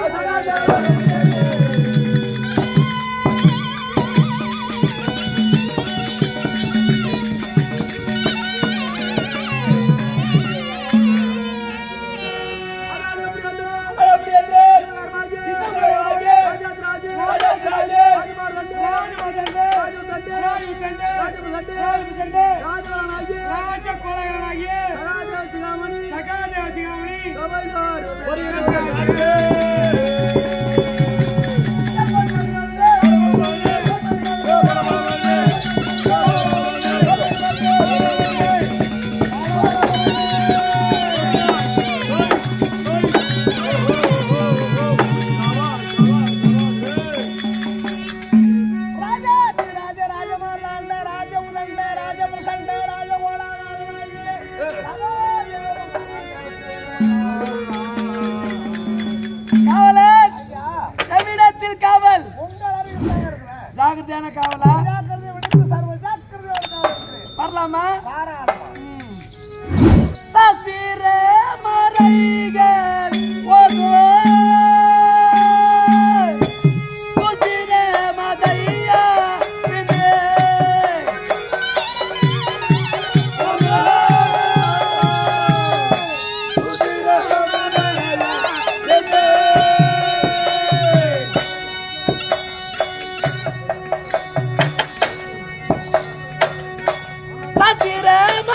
காவலன் எவ்விடத்தில் காவல் ஜாகிரதையான காவலா வரலாமா ம். சசிரே மறைகள் ஒரு குதிரை மதையா இது. சசிரே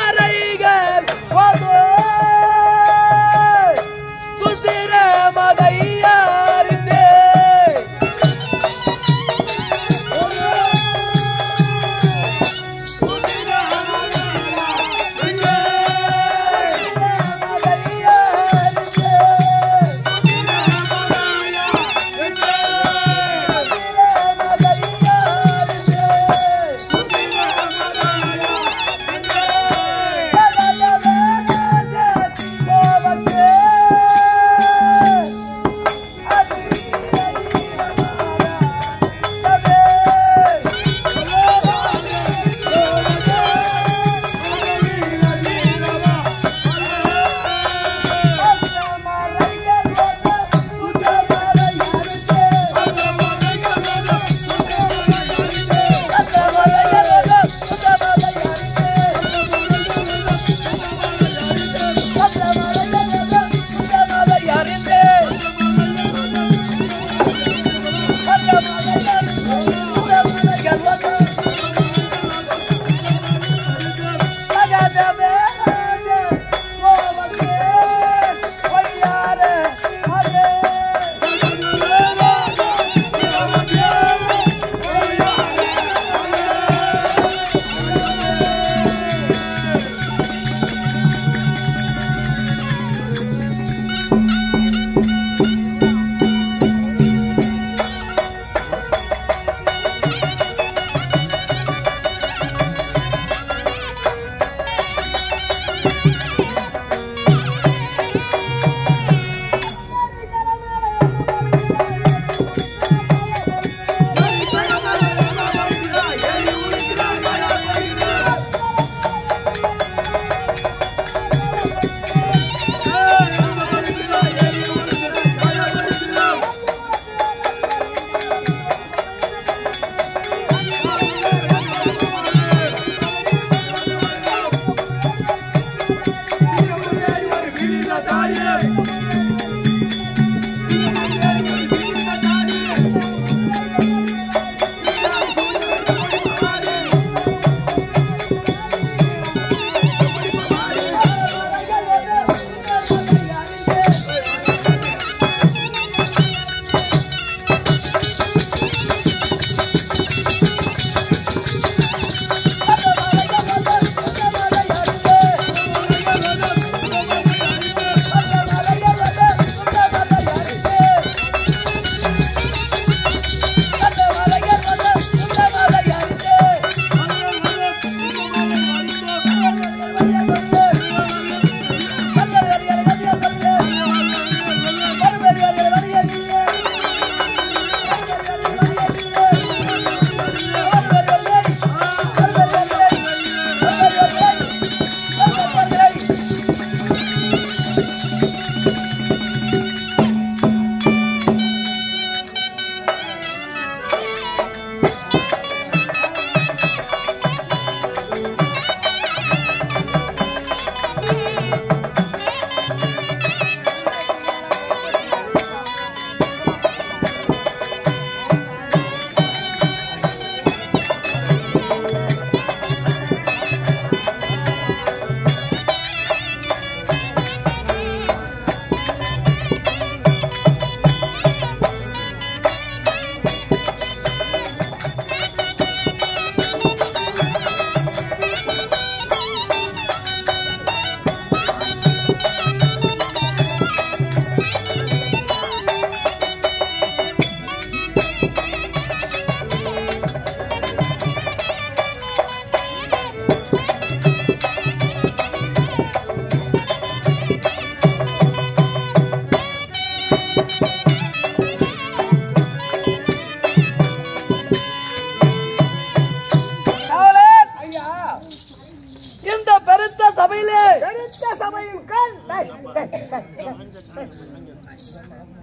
சபையிலே பெருத்த சபையின் கண் டேய், டேய், டேய், டேய்.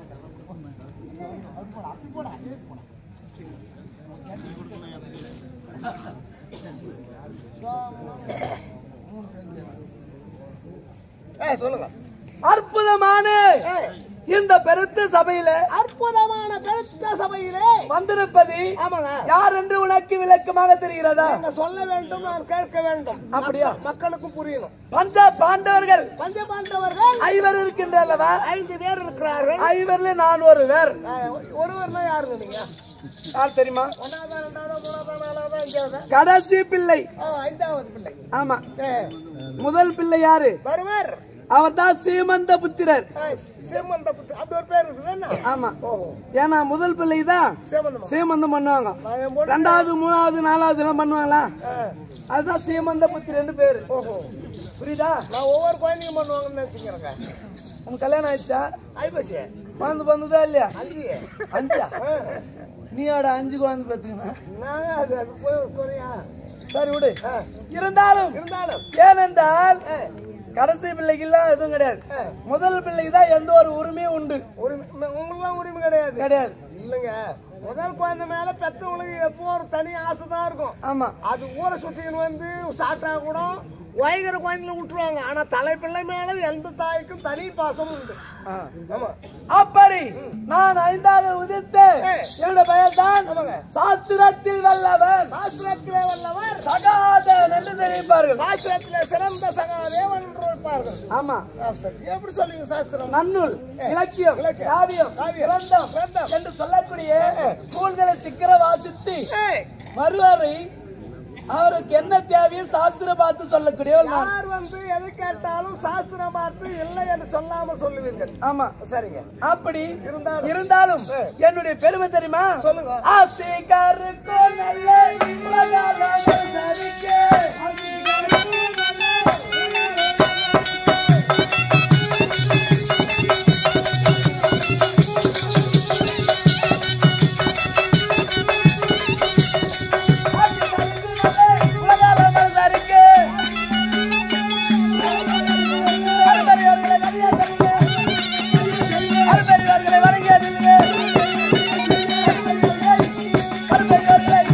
ஏய், சொல்லுங்க அற்புதமான ஏய், இந்த பெருத்த சபையிலே அற்புதமான பெருத்த சபையிலே வந்திருப்பது ஆமாங்க யார் என்று உனக்கு விளக்கமாக தெரிகிறதா நீங்க சொல்ல வேண்டும் நான் கேட்க வேண்டும் அப்படியா? மக்கள்- மக்களுக்கும் புரியணும் பஞ்ச பாண்டவர்கள் பஞ்சபாண்டவர்கள் ஐவர் இருக்கின்ற அல்லவா ஐந்து பேர் இருக்கிறார்கள் ஐவர்ல நான் ஒருவர் ஆஹ், ஒருவர்னா யாருங்க நீங்க யார் தெரியுமா ஒன்னாவதா ரெண்டாவதா மூணாவதா நாலாவதா அஞ்சாவதா கடைசி பிள்ளை ஆ, ஐந்தாவது பிள்ளை ஆமா ஏய், முதல் பிள்ளை யாரு வருவர் அவர் தான் சீமந்த புத்திரர் ஆ, சேமந்த புத்து அப்படி ஒரு பேர் இருக்குது என்ன ஆமா ஓஹோ ஏன்னா முதல் பிள்ளை தான் சேமந்தமா சீமந்தம் பண்ணுவாங்க நான் என் பொண்ணு ரெண்டாவது மூணாவது நாலாவது எல்லாம் பண்ணுவாங்களா ஆ, அதுதான் சீமந்த புத்திரன்னு பேரு ஓஹோ புரியுதா நான் ஒவ்வொரு குழந்தையும் பண்ணுவாங்கன்னு நினைச்சுக்கிறேங்க உன் கல்யாணம் ஆயிடுச்சா ஐப்பசி குழந்தை பிறந்ததா இல்லையா அஞ்சு அஞ்சா ஆ, நீ ஆட அஞ்சு குழந்தை பார்த்துக்கணும் நான் அது அது போய் குறையா சரி விடு ஆ, இருந்தாலும் இருந்தாலும் ஏனென்றால் ஆ, கடைசி பிள்ளைக்கெல்லாம் எதுவும் கிடையாது ஆ, முதல் பிள்ளைக்கு தான் எந்த ஒரு உரிமையும் உண்டு உரிமை உங்களுக்குலாம் உரிமை கிடையாது கிடையாது இல்லைங்க முதல் குழந்தை மேல பெத்தவங்களுக்கு எப்போ ஒரு தனி ஆசை தான் இருக்கும் ஆமா அது ஊரை சுற்றின்னு வந்து சாப்பிட்டா கூட வயகர குழந்தைல விட்டுருவாங்க ஆனா தலைப்பிள்ளை மேல எந்த தாய்க்கும் தனி பாசம் உண்டு ஆ. ஆமா அப்படி நான் ஐந்தாவது உதித்து ஏய். என்னோட பெயர் தான் ஆமாங்க. சாஸ்திரத்தில் வல்லவன் சாஸ்திரத்திலே வல்லவர் சகாதேவன் என்று தெரிவிப்பார்கள் சாஸ்திரத்திலே சிறந்த சகாதேவன் என்று இருப்பார்கள் ஆமா ஆ, சரி. எப்படி சொல்லுவீங்க சாஸ்திரம் நன்னூல் இலக்கியம் இலக்கியம், காவியம் காவியம், கிரந்தம் கிரந்தம். என்று சொல்லக்கூடிய நூல்களை சிக்கர வாசித்து ஏய், வருவாரை அவருக்கு என்ன தேவையோ சாஸ்திரம் பார்த்து சொல்லக்கூடியவர் நான் யார் வந்து எது கேட்டாலும் சாஸ்திரம் பார்த்து இல்லை என்று சொல்லாம சொல்லுவீர்கள் ஆமா சரிங்க அப்படி இருந்தாலும். இருந்தாலும் ஏ. என்னுடைய பெருமை தெரியுமா சொல்லுங்க. ஆசைக்காருக்கு நல்ல உலகாலம் சரிக்கு. ஆசைக்காருக்கு நல்ல உலகாலம் சரிக்கு. அரும்பெரியவர்களை மரியாதையுங்க. அரும்பெரியவர்களை வணங்கியதில்லை. அரும்பெரியவர்களை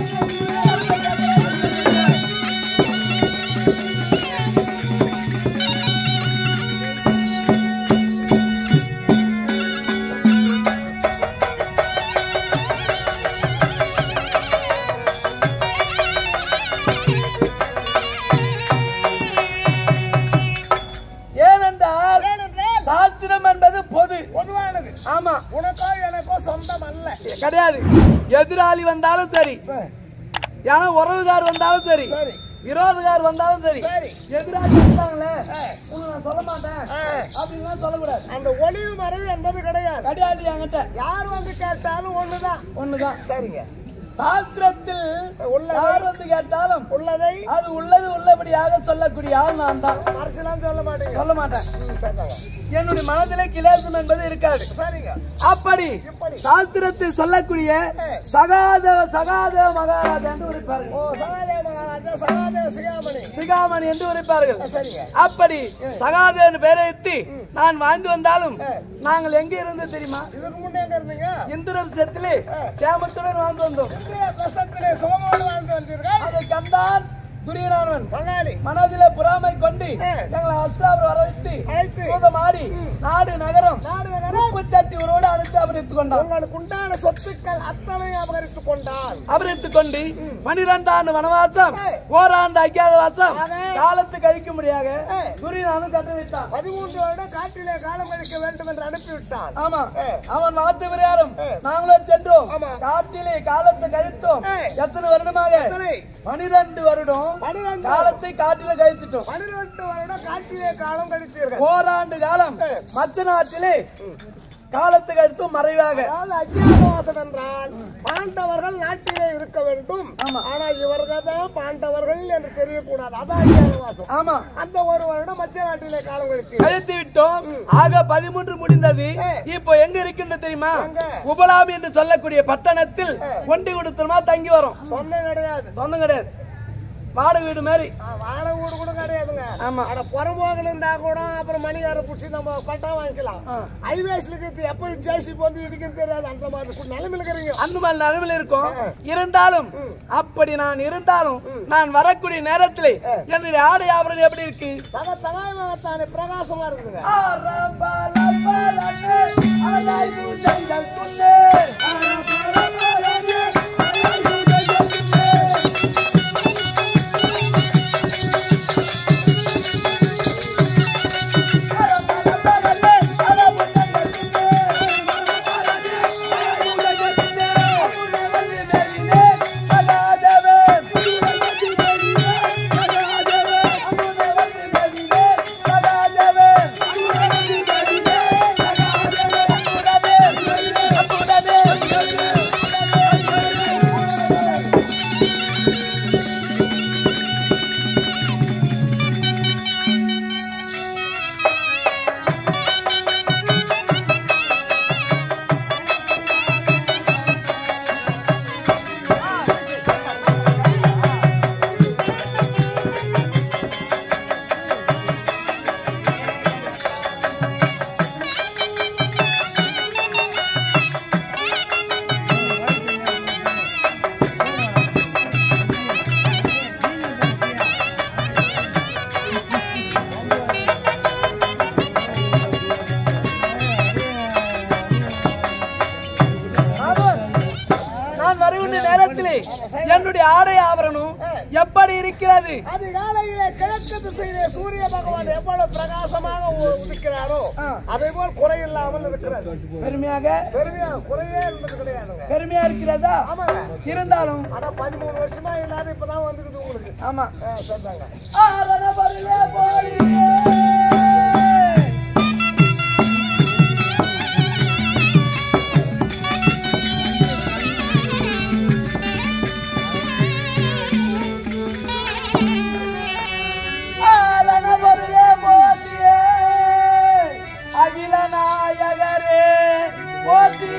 ஏனென்றால் ஏனென்றால் சாஸ்திரம் என்பது பொது பொதுவானது ஆமா உனக்கோ எனக்கோ சொந்தம் அல்ல கிடையாது எதிராளி வந்தாலும் சரி சரி, ஏன்னா உறவுகார் வந்தாலும் சரி சரி விரோதகார் வந்தாலும் சரி சரி எதிராளி வந்தாங்களே உங்களை நான் சொல்ல மாட்டேன் ஆ, அப்படின்லாம் சொல்லக்கூடாது அந்த ஒளிவு மறைவு என்பது கிடையாது கிடையாது என்கிட்ட யார் வந்து கேட்டாலும் ஒண்ணுதான் ஒண்ணுதான் சரிங்க சாஸ்திரத்தில் உள்ளதை யார் வந்து கேட்டாலும் உள்ளதை அது உள்ளது உள்ளபடியாக சொல்லக்கூடிய ஆள் நான் தான் மனசுலாம் சொல்ல மாட்டீங்க சொல்ல மாட்டேன் ம், சரிதாங்க. என்னுடைய மனதிலே கிளேசம் என்பது இருக்காது சரிங்க அப்படி இப்படி சாஸ்திரத்தில் சொல்லக்கூடிய சகாதேவ சகாதேவ மகாராஜா என்று உரைப்பார்கள் ஓ சகாதேவ மகாராஜா சகாதேவ சிகாமணி சிகாமணி என்று உரைப்பார்கள் ஆ, சரிங்க அப்படி சகாதேவன் பேரை எத்தி நான் வாழ்ந்து வந்தாலும் நாங்கள் எங்க இருந்து தெரியுமா இதுக்கு முன்னே எங்க இருந்தீங்க இந்திரபுரத்திலே சேமத்துடன் வாழ்ந்து வந்தோம் இன்றைய பிரசத்திலே சோமோடு வாழ்ந்து வந்தீர்கள் அதை கண்டான் துரியனானவன் பங்காளி மனதிலே பொறாமை கொண்டு ஆ. எங்களை அஸ்தாபுரம் வர வைத்து அழைத்து சூதமாடி நாடு நகரம் நாடு நகரம் உப்புச்சட்டி உரோடு அழைத்து அபரித்துக் கொண்டான் உங்களுக்கு உண்டான சொத்துக்கள் அத்தனை அபகரித்துக் கொண்டான் அபரித்துக் கொண்டு பனிரெண்டு ஆண்டு வனவாசம் ஏய். ஓராண்டு அஜ்ஞாத வாசம் ஆக. காலத்து கழிக்க முடியாத ஏய். துரியனானும் கட்டுவிட்டான் பதிமூன்று வருடம் காட்டிலே காலம் கழிக்க வேண்டும் என்று அனுப்பிவிட்டான் ஆமா ஏய். அவன் வார்த்தை பிரகாரம் ஏய். நாங்களும் சென்றோம் ஆமா. காட்டிலே காலத்தை கழித்தோம் ஏய். எத்தனை வருடமாக எத்தனை? பனிரெண்டு வருடம் பனிரெண்டு காலத்தை காட்டில கழித்துட்டோம் பனிரெண்டு வருடம் காட்டிலே காலம் கழித்தீர்கள் ஓராண்டு காலம் ஏய். மச்ச நாட்டிலே காலத்தை கழித்து மறைவாக அதாவது அஜ்ஞாதவாசம் என்றால் பாண்டவர்கள் நாட்டிலே இருக்க வேண்டும் ஆமா. ஆனா இவர்கள் தான் பாண்டவர்கள் என்று தெரியக்கூடாது அதான் அஜ்ஞாதவாசம் ஆமா அந்த ஒரு வருடம் மச்ச நாட்டிலே காலம் கழித்தீர்கள் கழித்து விட்டோம் ஆக பதிமூன்று முடிந்தது ஏய். இப்போ எங்க இருக்கின்ற தெரியுமா எங்க? உபலாமி என்று சொல்லக்கூடிய பட்டணத்தில் ஒண்டி கொடுத்தமா தங்கி வரும் சொன்ன கிடையாது சொந்தம் கிடையாது வாடகை வீடு மாதிரி ஆ, வாடகை வீடு கூட கிடையாதுங்க ஆமா. அட புறம்போக்கில் இருந்தா கூட அப்புறம் மணிகார பிடிச்சி நம்ம பட்டா வாங்கிக்கலாம் ஆ. ஹைவேஸ்ல இருக்கிறது எப்ப ஜேசிபி வந்து இடிக்குன்னு தெரியாது அந்த மாதிரி கு- நிலைமையில இருக்கிறீங்க அந்த மாதிரி நிலைமையில இருக்கும் இருந்தாலும் அப்படி நான் இருந்தாலும் நான் வரக்கூடிய நேரத்தில் என்னுடைய ஆடை ஆபரணம் எப்படி இருக்கு தக தகாயமாகத்தானே பிரகாசமா இருக்குதுங்க நான் வருகின்ற நேரத்திலே என்னுடைய ஆடை ஆபரணம் எப்படி இருக்கிறது அதிகாலையிலே கிழக்கு திசையிலே சூரிய பகவான் எவ்வளவு பிரகாசமாக உ- உதிக்கிறாரோ அதே போல் குறையில்லாமல் இருக்கிறது பெருமையாக பெருமையா குறையே இருந்தது கிடையாதுங்க பெருமையா இருக்கிறதா ஆமாங்க இருந்தாலும் ஆனா பதிமூணு வருஷமா இல்லாத இப்பதான் வந்துக்குது உங்களுக்கு ஆமா ஆ, சொல்றாங்க ஆரண பரிலே போலியே. ஆரண பரிலே போலியே. அகில நாயகரே போற்றி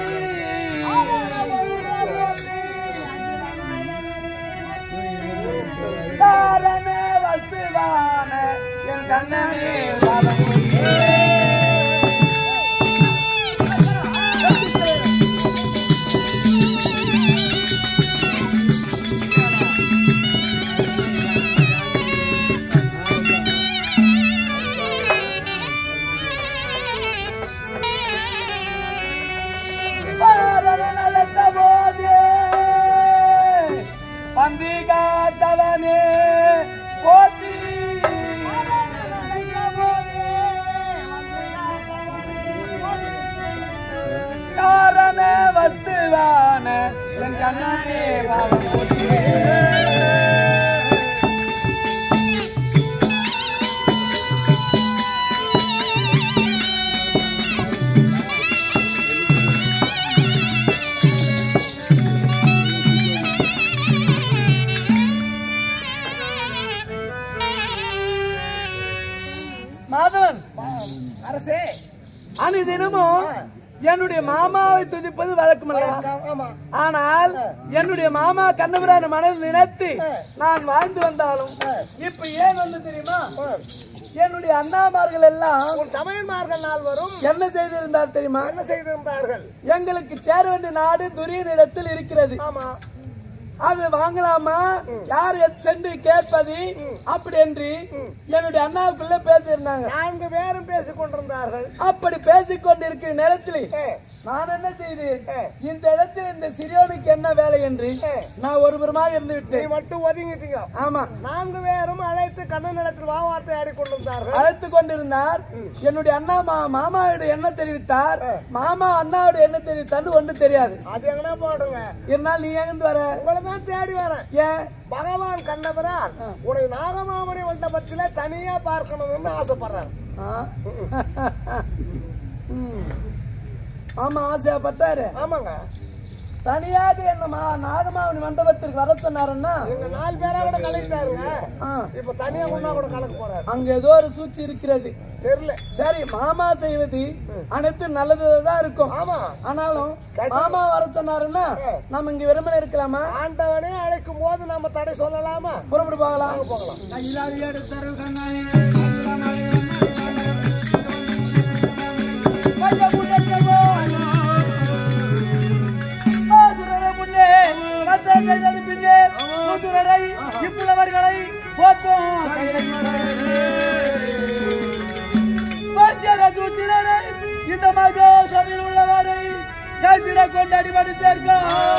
காரண வஸ்துவான என் கண்ணனே வாழமுடியே. பாரத நலத்த போதே பந்தி காத்தவனே போற்றி காரண வஸ்துவான என் கண்ணனே வாழ போற்றியே. மாதவன் அரசே அனுதினமும் என்னுடைய மாமாவை துதிப்பது வழக்கம் அல்லவா ஆமா ஆனால் என்னுடைய மாமா கண்ணபிரான மனதில் நினைத்து நான் வாழ்ந்து வந்தாலும் இப்ப ஏன் வந்து தெரியுமா என்னுடைய அண்ணாமார்கள் எல்லாம் உன் தமிழ்மார்கள் நாள் வரும் என்ன செய்திருந்தார் தெரியுமா என்ன செய்திருந்தார்கள் எங்களுக்கு சேர வேண்டிய நாடு துரியன் இடத்தில் இருக்கிறது ஆமா அது வாங்கலாமா யார் எத் சென்று கேட்பது அப்படி என்று என்னுடைய அண்ணாவுக்குள்ள பேசியிருந்தாங்க நான்கு பேரும் பேசிக் கொண்டிருந்தார்கள் அப்படி பேசிக் கொண்டிருக்கிற நேரத்தில் ஏ, நான் என்ன செய்தேன் ஏ, இந்த இடத்தில் இந்த சிறியோனுக்கு என்ன வேலை என்று நான் ஒருபுறமாக இருந்து நீ விட்டேன் மட்டும் ஒதுங்கிட்டீங்க ஆமா நான்கு பேரும் அழைத்து கண்ணனிடத்தில் வாவார்த்தை ஆடிக்கொண்டிருந்தார்கள் அழைத்து கொண்டிருந்தார் என்னுடைய அண்ணா மா மாமாவோட என்ன தெரிவித்தார் மாமா அண்ணாவோட என்ன தெரிவித்தார்னு ஒண்ணு தெரியாது அது எங்கன்னா போடுங்க இருந்தாலும் நீ எங்கிருந்து வர உங்களை தான் தேடி வரேன் ஏன் பகவான் கண்டவரால் உன்னை நாகமாமணி மண்டபத்தில தனியா பார்க்கணும்னு ஆசைப்படுறாரு ஆ? ம். மாமா ஆசைப்பட்டாரு ஆமாங்க தனியாக என்ன மா- நாகமாவனி மண்டபத்திற்கு வர சொன்னாருன்னா எங்க நாலு பேரா கூட கலக்கிட்டாருங்க ஆ, இப்ப தனியா ஒண்ணா கூட கலக்க போறாரு அங்க ஏதோ ஒரு சூழ்ச்சி இருக்கிறது தெரியல சரி மாமா செய்வது அனைத்து நல்லதுதான் இருக்கும் ஆமா ஆனாலும் மாமா வர சொன்னாருன்னா நம்ம இங்க விரும்பின இருக்கலாமா ஆண்டவனே அழைக்கும் போது நம்ம தடை சொல்லலாமா புறப்பட்டு போகலாம் போகலாம் இப்புலவர்களை போற்றும் இந்த மகோ சபையில் உள்ளவரை கைதிர கொண்டாடி படித்தேற்கா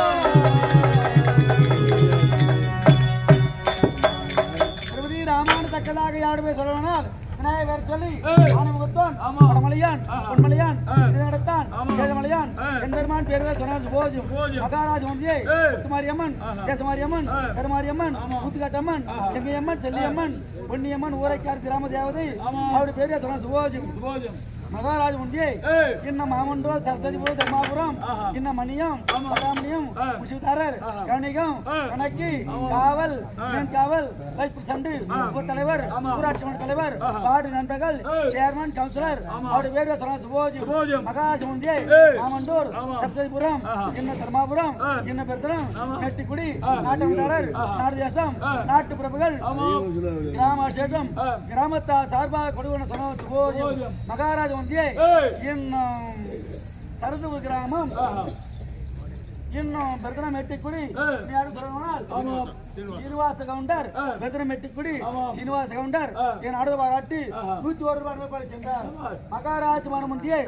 திருப்பதி ராமானு தக்கதாக யாருமே சொல்லணும்னால் விநாயகர் சொல்லி ஆனமுகத்தான் வடமலையான் பொன்மலையான் திருநடத்தான் கேதமலையான் எம்பெருமான் பேருவே சொன்னால் சுபோஜம் மகாராஜ் ஒன்றியே முத்துமாரியம்மன் தேசமாரியம்மன் கருமாரியம்மன் முத்துக்காட்டம்மன் செங்கையம்மன் செல்லியம்மன் பொன்னியம்மன் ஊரைக்கார் கிராம தேவதை அவருடைய பேரே சொன்னால் சுபோஜம் மகாராஜ் ஒன்றியே இன்ன மாமண்டோ சரஸ்வதி புரம் தர்மாபுரம் இன்ன மணியம் பராமணியம் முஷிதாரர் கவனிகம் கணக்கி காவல் மேன் காவல் வைஸ் பிரசிடண்ட் உப தலைவர் ஊராட்சி மன்ற தலைவர் வார்டு நண்பர்கள் சேர்மன் கவுன்சிலர் அவருடைய பேர் சொன்ன சுபோஜி மகாராஜ் ஒன்றியே மாமண்டூர் சரஸ்வதிபுரம் இன்ன தர்மாபுரம் இன்ன பெருத்தரம் நெட்டிக்குடி நாட்டமண்டாரர் நாடு தேசம் நாட்டு பிரபுகள் கிராம சேஷம் கிராமத்தா சார்பாக கொடுவன சொன்ன சுபோஜி மகாராஜ் ஒன்றியே இன்னும் சரதுபுர் கிராமம் இன்னும் பெருத்தனம் எட்டிக்குடி நீ யாரும் சொல்லணும்னா சீனிவாச கவுண்டர் பெருத்தனம் எட்டிக்குடி சீனிவாச கவுண்டர் என் அடுத்த பாராட்டி நூத்தி ஒரு ரூபாய் ரூபாய் சென்றார் மகாராஜ் மனமுந்தியே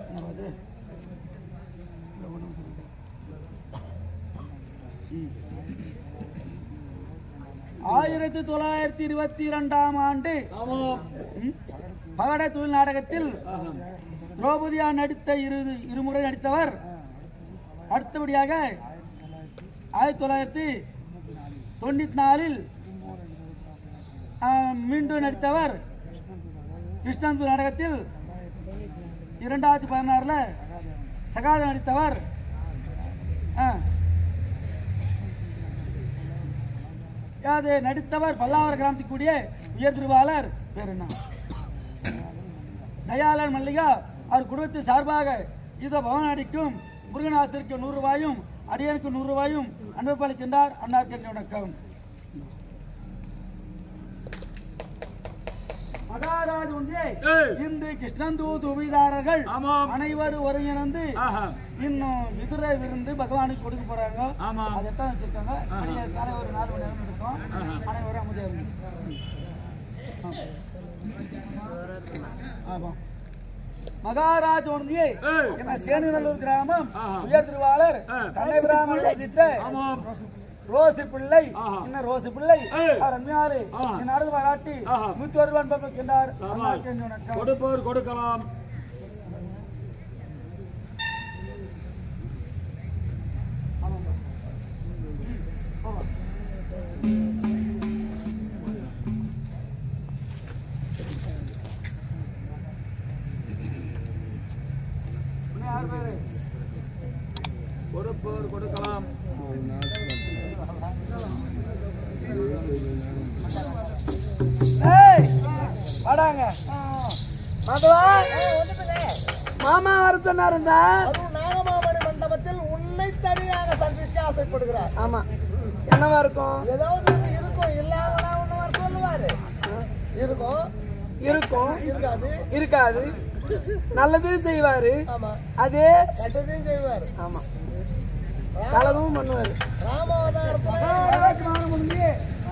ஆயிரத்தி தொள்ளாயிரத்தி இருபத்தி இரண்டாம் ஆண்டு ம், பகட தொழில் நாடகத்தில் திரௌபதியா நடித்த இரு இருமுறை நடித்தவர் அடுத்தபடியாக ஆயிரத்தி தொள்ளாயிரத்தி தொண்ணூத்தி நாலில் ஆ, மீண்டும் நடித்தவர் கிருஷ்ணந்து நாடகத்தில் இரண்டாயிரத்தி பதினாறுல சகாத நடித்தவர் ஆ, அது நடித்தவர் பல்லாவர கிராமத்துக்குரிய உயர் திருவாளர் பேர் என்ன தயாளன் மல்லிகா அவர் குடும்பத்தின் சார்பாக இதோ பவன் அடிக்கும் முருகனாசிற்கு நூறு ரூபாயும் அடியனுக்கு நூறு ரூபாயும் அன்பு அளிக்கின்றார் அண்ணாருக்கு என்ற வணக்கம் மகாராஜ் ஒன்றே இன்று கிருஷ்ணந்தூத் உபயதாரர்கள் அனைவரும் ஒருங்கிணைந்து இன்னும் விதுரை விருந்து பகவானுக்கு கொடுக்க போறாங்க அது எத்தனை வச்சிருக்காங்க மணி காலை ஒரு நாலு மணி நேரம் இருக்கும் அனைவரும் அமைதியா இருங்க ஆமா மகாராஜ் ஒன்றியே என்ன சேனுநல்லூர் கிராமம் உயர் திருவாளர் கண்ணை பிராமணர் வசித்த ரோசி பிள்ளை என்ன ரோசி பிள்ளை அவர் அன்மையாரு என் அடுத்த பாராட்டி நூத்தி ஒரு ரூபாய் பகிர்ந்தார் அண்ணாக்கு என் வணக்கம். கொடுப்பவர் கொடுக்கலாம் இன்னும் யார் பேரு கொடுப்பவர் கொடுக்கலாம் ஏய் வாடாங்க மாதவா மாமா வர சொன்னாருண்டா அதுவும் நாகமாமணி மண்டபத்தில் உன்னை தனியாக சந்திக்க ஆசைப்படுகிறார் ஆமா என்னவா இருக்கும் ஏதாவது இருக்கும் இல்லாமலா ஒண்ணு வர சொல்லுவாரு இருக்கும் இருக்கும் இருக்காது இருக்காது நல்லது செய்வாரு ஆமா அதே கெட்டதையும் செய்வாரு ஆமா கலவும் பண்ணுவாரு ராமாவதாரத்துல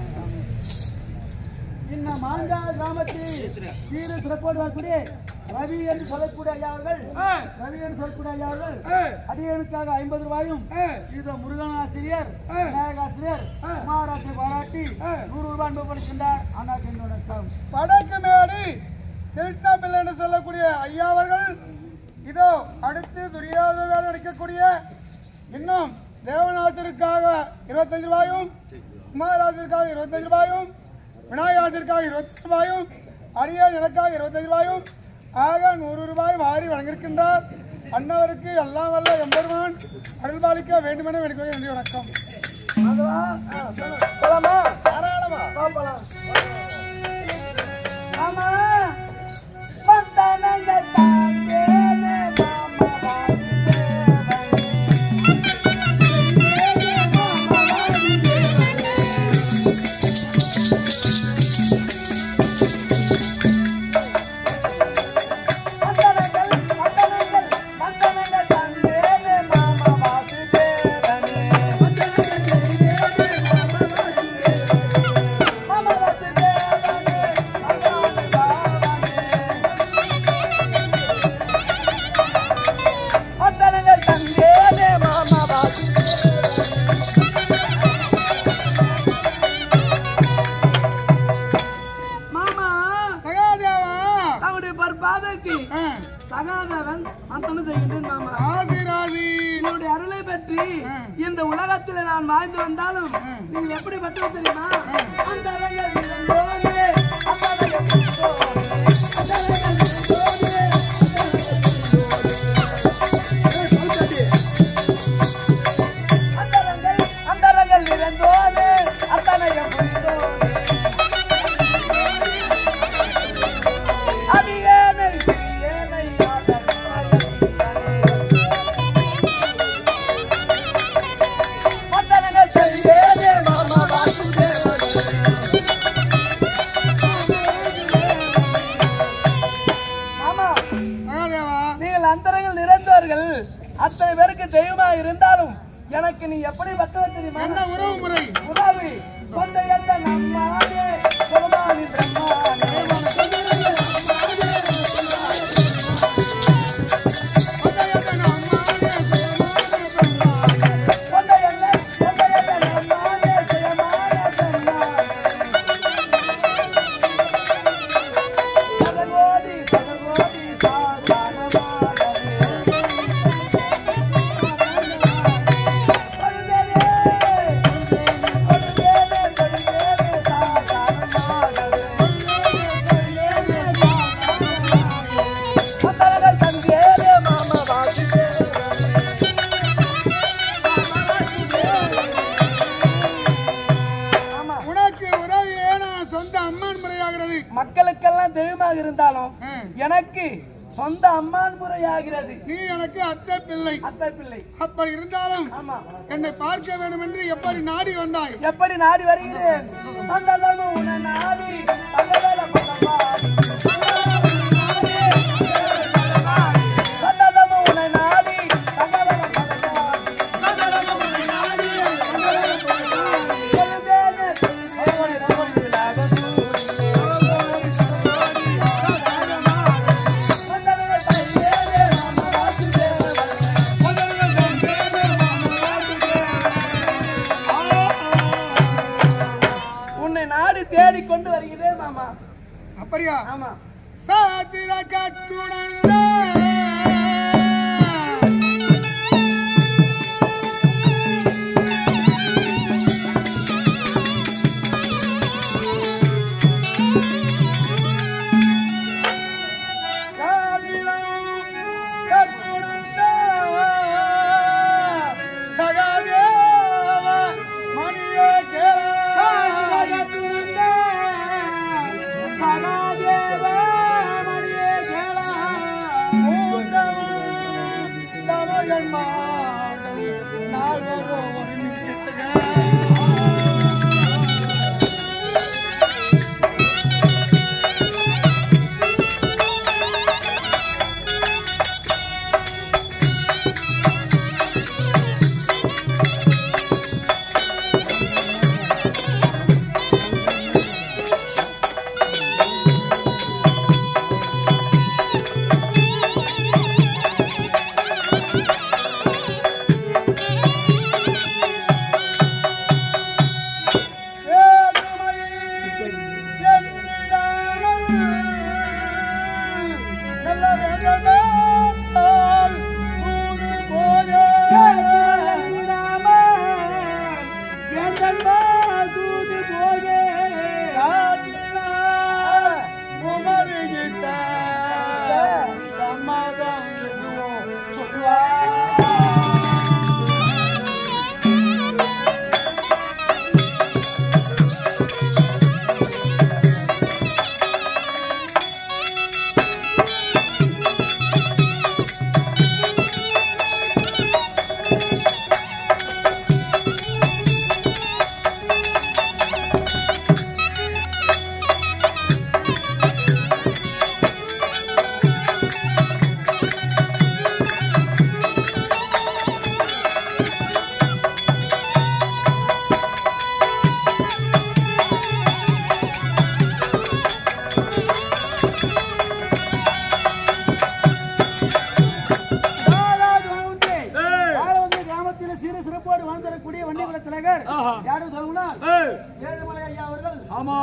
இன்ன மாங்கா கிராமத்தில் சீரு சிறப்போடு வரக்கூடிய ரவி என்று சொல்லக்கூடிய ஐயாவர்கள் ரவி என்று சொல்லக்கூடிய ஐயாவர்கள் அடியனுக்காக ஐம்பது ரூபாயும் இது முருகன் ஆசிரியர் விநாயக ஆசிரியர் குமாராசிரியர் பாராட்டி நூறு ரூபாய் அன்பு கொடுக்கின்றார் அண்ணா வணக்கம் வடக்கு மேடி திருட்டாப்பிள்ளை என்று சொல்லக்கூடிய ஐயாவர்கள் இதோ அடுத்து துரியோதனால் நடிக்கக்கூடிய இன்னும் தேவநாதருக்காக இருபத்தஞ்சு ரூபாயும் குமாராஜருக்காக இருபத்தஞ்சு ரூபாயும் விநாயகாஜருக்காக இருபத்தி ரூபாயும் அடியார் எனக்காக இருபத்தஞ்சு ரூபாயும் ஆக நூறு ரூபாய் வாரி வழங்கியிருக்கின்றார் அன்னவருக்கு எல்லாம் வல்ல எம்பெருமான் அருள்பாலிக்க வேண்டுமென எனக்கு வேண்டிய வணக்கம் அதுவா போலாமா தாராளமா போலாம் ஆமா வந்தனங்க தாங்கேனே மாமா மாமா சகாதேவா அவருடைய பற்பாதைக்கு ஆ, சகாதேவன் மந்தனம் செய்கின்றேன் மாமா ராதி ராதி என்னுடைய அருளை பற்றி ஆ. இந்த உலகத்தில் நான் வாழ்ந்து வந்தாலும் ஆ. நீங்கள் எப்படி பட்டது தெரியுமா அந்த அழகர் இருந்தோனே, அந்த அழகர் இருந்தோனே, அந்த அழகர் இருந்தோனே, அந்த அழகர் அந்த அழகர் இருந்தோனே, அத்தனையும் புரிந்தோனே. அடியேனை ஏனை வந்தனங்கள் செய்யேனே மாமா வாசுதேவனே மாமா சகாதேவா நீங்கள் அந்தரங்கள் நிறைந்தவர்கள் அத்தனை பேருக்கு தெய்வமாக இருந்தாலும் எனக்கு நீ எப்படி பட்டவர் தெரியுமா என்ன உறவு முறை உதவி சொந்த எந்த நம்மானே சுகமானி பிரம்மானே சொந்த எந்த சொந்த எந்த நம்மானே சுகமான பிரம்மானே சதகோடி சதகோடி சாதாரணமானவே உனக்கு உறவிலே நான் சொந்த அம்மான் முறையாகிறது மக்களுக்கெல்லாம் தெய்வமாக இருந்தாலும் ஆ, எனக்கு சொந்த அம்மான் முறையாகிறது நீ எனக்கு அத்தை பிள்ளை அத்தை பிள்ளை அப்படி இருந்தாலும் ஆமா என்னை பார்க்க வேண்டும் என்று எப்படி நாடி வந்தாய் எப்படி நாடி வருகிறேன் சந்ததமும் உன நாடி சந்ததர பதமாடி. சந்ததமும் உன நாடி சந்ததர பதமாடி. சொல்லுதேனே சொல்லுதேனே சொல்லுவிலாக சந்ததங்கள் தையேனே நாம வாசுதேவனே. உன்னை நாடி தேடி கொண்டு வருகிறேன் மாமா அப்படியா ஆமா சாத்திர கட்டுணங்க மணியே கேள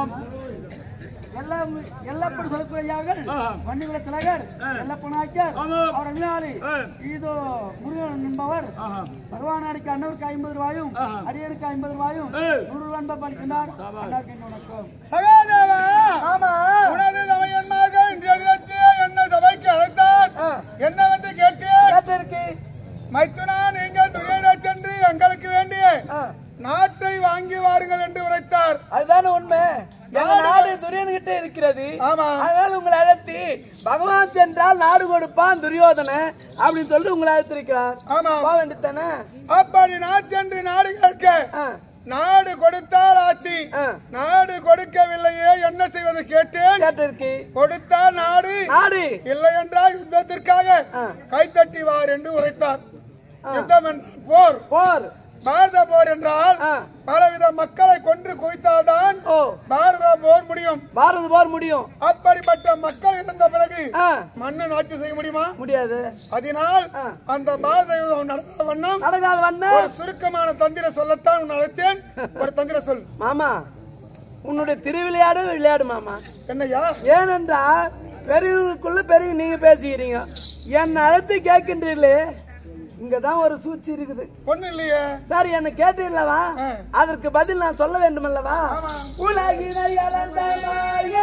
ஆமாம் எல்லாம் எல்லப்படி சொல்லக்கூடியவர்கள் ஆஹா. வண்டிகுல திலகர் ஆ. எல்லப்ப நாயக்கர் ஆமாம். அவர் அண்ணாரி ஆ. இதோ முருகன் என்பவர் ஆஹா பகவானாடிக்கு அண்ணவருக்கு ஐம்பது ரூபாயும் ஆஹா. அடியருக்கு ஐம்பது ரூபாயும் ஏ. நூறு ரூபாய் பலிக்கின்றார் ஆமாம். அண்ணாருக்கு என் வணக்கம் சகாதேவா ஆமா உனது தமையன்மார்கள் இன்றைய தினத்திலே என்ன சபைக்கு அழைத்தார் ஆ. என்னவென்று கேட்டேன் கேட்டிருக்கு மைத்துனா நீங்கள் துயர சென்று எங்களுக்கு வேண்டிய ஆ, நாட்டை வாங்கி வாருங்கள் என்று உரைத்தார் அதுதானே உண்மை எங்க நாடு துரியன் கிட்ட இருக்கிறது ஆமா அதனால உங்களை அழைத்தி பகவான் சென்றால் நாடு கொடுப்பான் துரியோதன அப்படின்னு சொல்லிட்டு உங்களை அழைத்திருக்கிறார் ஆமா போக வேண்டியதானே அப்படி நான் சென்று நாடு கேட்க ஆ, நாடு கொடுத்தால் ஆட்சி ஆ, நாடு கொடுக்கவில்லையே என்ன செய்வது கேட்டேன் கேட்டிருக்கு கொடுத்தால் நாடு நாடு இல்லை என்றால் யுத்தத்திற்காக ஆ. கைத்தட்டி வார் என்று உரைத்தார் யுத்தம் என்றால் போர் போர் பாரத போர் என்றால் ஆ, பலவித மக்களை கொன்று குவித்தால்தான் ஓ பாரத போர் முடியும் பாரத போர் முடியும் அப்படிப்பட்ட மக்கள் இருந்த பிறகு ஆ, மன்னன் ஆட்சி செய்ய முடியுமா முடியாது அதனால் ஆ. அந்த பாரத யுத்தம் நடந்த வண்ணம் நடக்காத வண்ண ஒரு சுருக்கமான தந்திர சொல்லத்தான் உன்னை அழைத்தேன் ஒரு தந்திர சொல் மாமா உன்னுடைய திருவிளையாடு விளையாடு மாமா என்னய்யா ஏனென்றா பெரியவங்களுக்குள்ள பெரிய நீங்க பேசிக்கிறீங்க என்னை அழைத்து கேட்கின்றீர்களே இங்கதான் ஒரு சூழ்ச்சி இருக்குது ஒண்ணு இல்லையே சார் என்ன கேட்டீர்களவா ஆ. அதற்கு பதில் நான் சொல்ல வேண்டும் அல்லவா ஆமா. உலகினை அளந்த மாயே.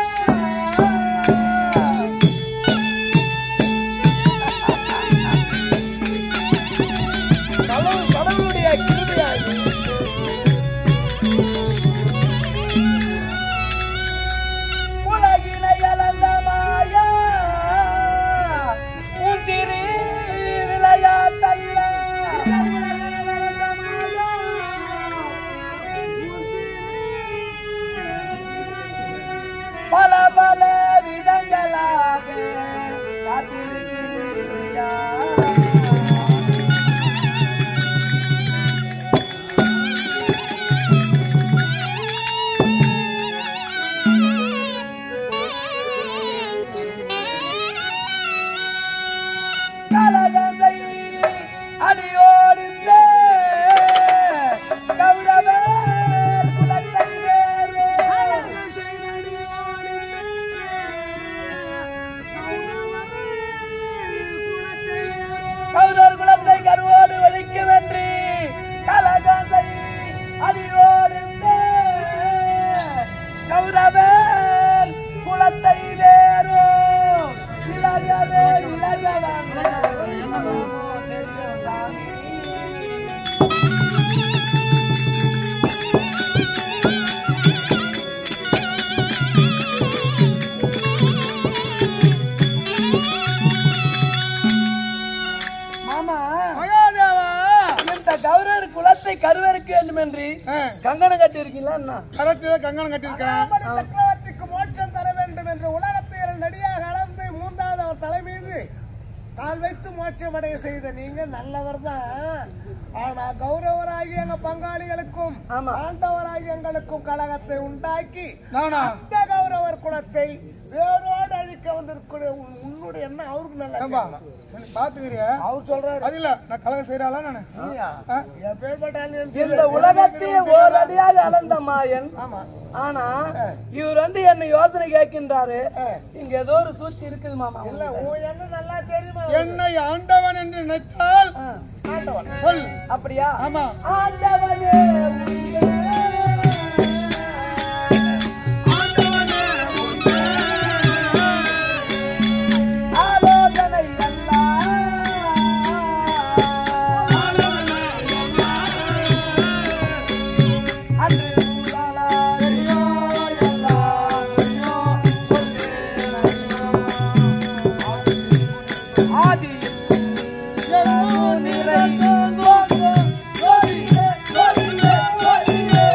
கடவுள் கடவுளுடைய கிருபையாகி உலகினை அளந்த மாயா உன் திரு விளையாட்டல்ல பல பல விதங்களாக காத்திருக்கிறீயா கலகதை அடியோடிந்த கௌரவ குலத்தை வேறு கௌரவர் குலத்தை கருவோடு ஒழிக்க வென்றி கலகதை அடியோடிந்த கௌரவர் குலத்தை வேறு இளையவே இளையவன் மாமா மகாதேவா இந்த கௌரவர் குலத்தை கருவறுக்க வேண்டும் என்று ஆ, கங்கணம் கட்டி இருக்கீங்களா என்ன கரத்திலே கங்கணம் கட்டியிருக்கேன் சக்கரவர்த்திக்கு மோட்சம் தர வேண்டும் என்று உலகத்தை நடியாக அளந்து மூன்றாவது அவர் தலைமீது கால் வைத்து மோட்சம் அடைய செய்த நீங்க நல்லவர் தான் ஆனா கௌரவராகி எங்க பங்காளிகளுக்கும் ஆமா. ஆண்டவராகி எங்களுக்கும் கழகத்தை உண்டாக்கி அந்த கௌரவர் குலத்தை வேரோடு அழிக்க வந்திருக்கிற உன்- உன்னுடைய என்ன அவருக்கு நல்லா பாத்துக்கிறியா அவர் சொல்றாரு அது இல்ல நான் கலகம் செய்யறாளா நானு நீயா? ஆ? எப்பேற்பட்ட ஆளு என்று இந்த தெரியல. உலகத்தையே ஓரடியாக அளந்த மாயன் ஆமா ஆனா இவர் வந்து என்ன யோசனை கேட்கின்றாரு இங்க ஏதோ ஒரு சூழ்ச்சி இருக்குது மாமா இல்ல உன் என்ன நல்லா தெரியுமா என்னை ஆண்டவன் என்று நினைத்தால் ஆ, ஆண்டவன் சொல் அப்படியா ஆமா ஆண்டவனே உன்னை. ஆலோசனை எல்லாம் அன்று உடலாரையோ எல்லாரையோ ஆதியில் எங்கும் நிறைந்தோம் கோவிலே, கோவிலே, கோவிலே.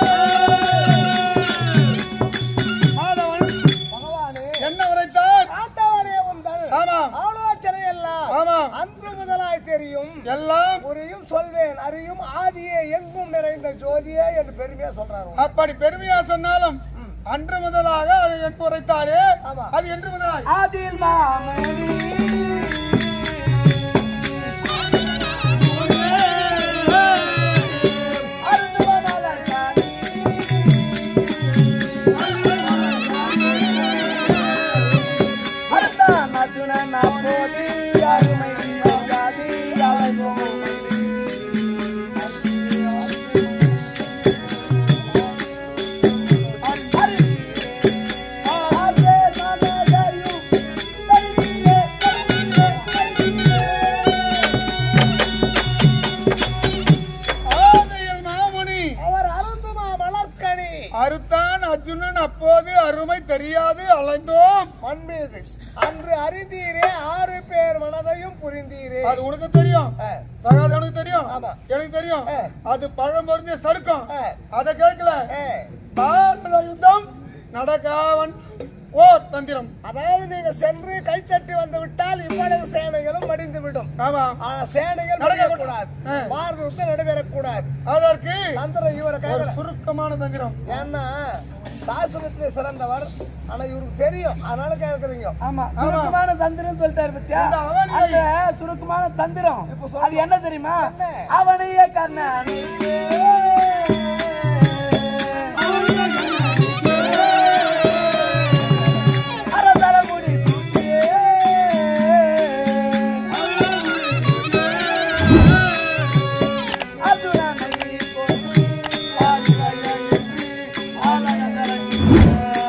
மாதவன் பகவானே என்ன உரைத்தார் ஆண்டவனே உந்தல் ஆமாம் ஆலோசனை எல்லாம் ஆமாம் அன்று முதலாய் தெரியும் எல்லாம் புரியும் சொல்வேன் அறியும் ஆதியே எங்கும் நிறைந்த ஜோதியே என்று பெருமையா சொல்றாரு அப்படி பெருமையா சொன்னாலும் அன்று முதலாக அது என்று உரைத்தாரே ஆமா. அது என்று முதலாக ஆதியில் மாமணி அருந்துவனலங்காரி. அர்ஜுனன் அப்போது அருமை தெரியாது அலைந்தோம் மண் மீது அன்று அறிந்தீரே ஆறு பேர் மனதையும் புரிந்தீரே அது உனக்கு தெரியும் ஆ, சகாது எனக்கு தெரியும் ஆமா. எனக்கு தெரியும் ஆ. அது பழம் பொருந்திய சருக்கம் ஆ. அத கேட்கல ஆ. பாரத யுத்தம் நடக்காவன் ஓர் தந்திரம் அதாவது நீங்க சென்று கைத்தட்டி வந்து விட்டால் இவ்வளவு சேனைகளும் மடிந்து விடும் ஆமா ஆனா சேனைகள் நடக்கக்கூடாது. நடக்கக்கூடாது ஆ. பாரத யுத்தம் நடைபெறக்கூடாது அதற்கு தந்திரம் இவரை ஒரு கைவிட சுருக்கமான தந்திரம் ஏன்னா சாஸ்திரத்திலே சிறந்தவர் ஆனா இவருக்கு தெரியும் அதனால கேட்கறீங்க ஆமா சுருக்கமான தந்திரம் சொல்லிட்டாரு பத்தியா இந்த அவனியை- அந்த சுருக்கமான தந்திரம் இப்ப சொல்லு. அது என்ன தெரியுமா என்ன? அவனையே கண்ணன் அரசலமுடி சூட்டியே அர்ஜுனனை கொண்டு ஆதிரையன்றி ஆலயங்கரங்கி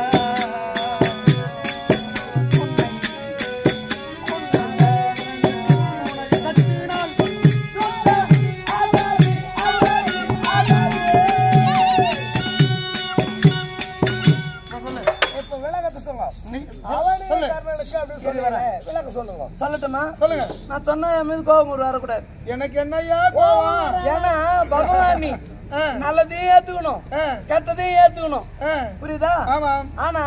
இப்ப விளக்கத்தை சொல்லுங்க நீ- அவனே சொல்லு. கர்ணனுக்கு அப்படின்னு சொல்லி வர விளக்க சொல்லுங்க சொல்லட்டுமா சொல்லுங்க நான் சொன்னா என் மீது கோபம் ஒரு வரக்கூடாது எனக்கு என்னய்யா கோவம் ஏன்னா பகவான் நீ ஆ, நல்லதையும் ஏத்துக்கணும் ஆ, கெட்டதையும் ஏத்துக்கணும் ஆ. புரியுதா ஆமாம் ஆனா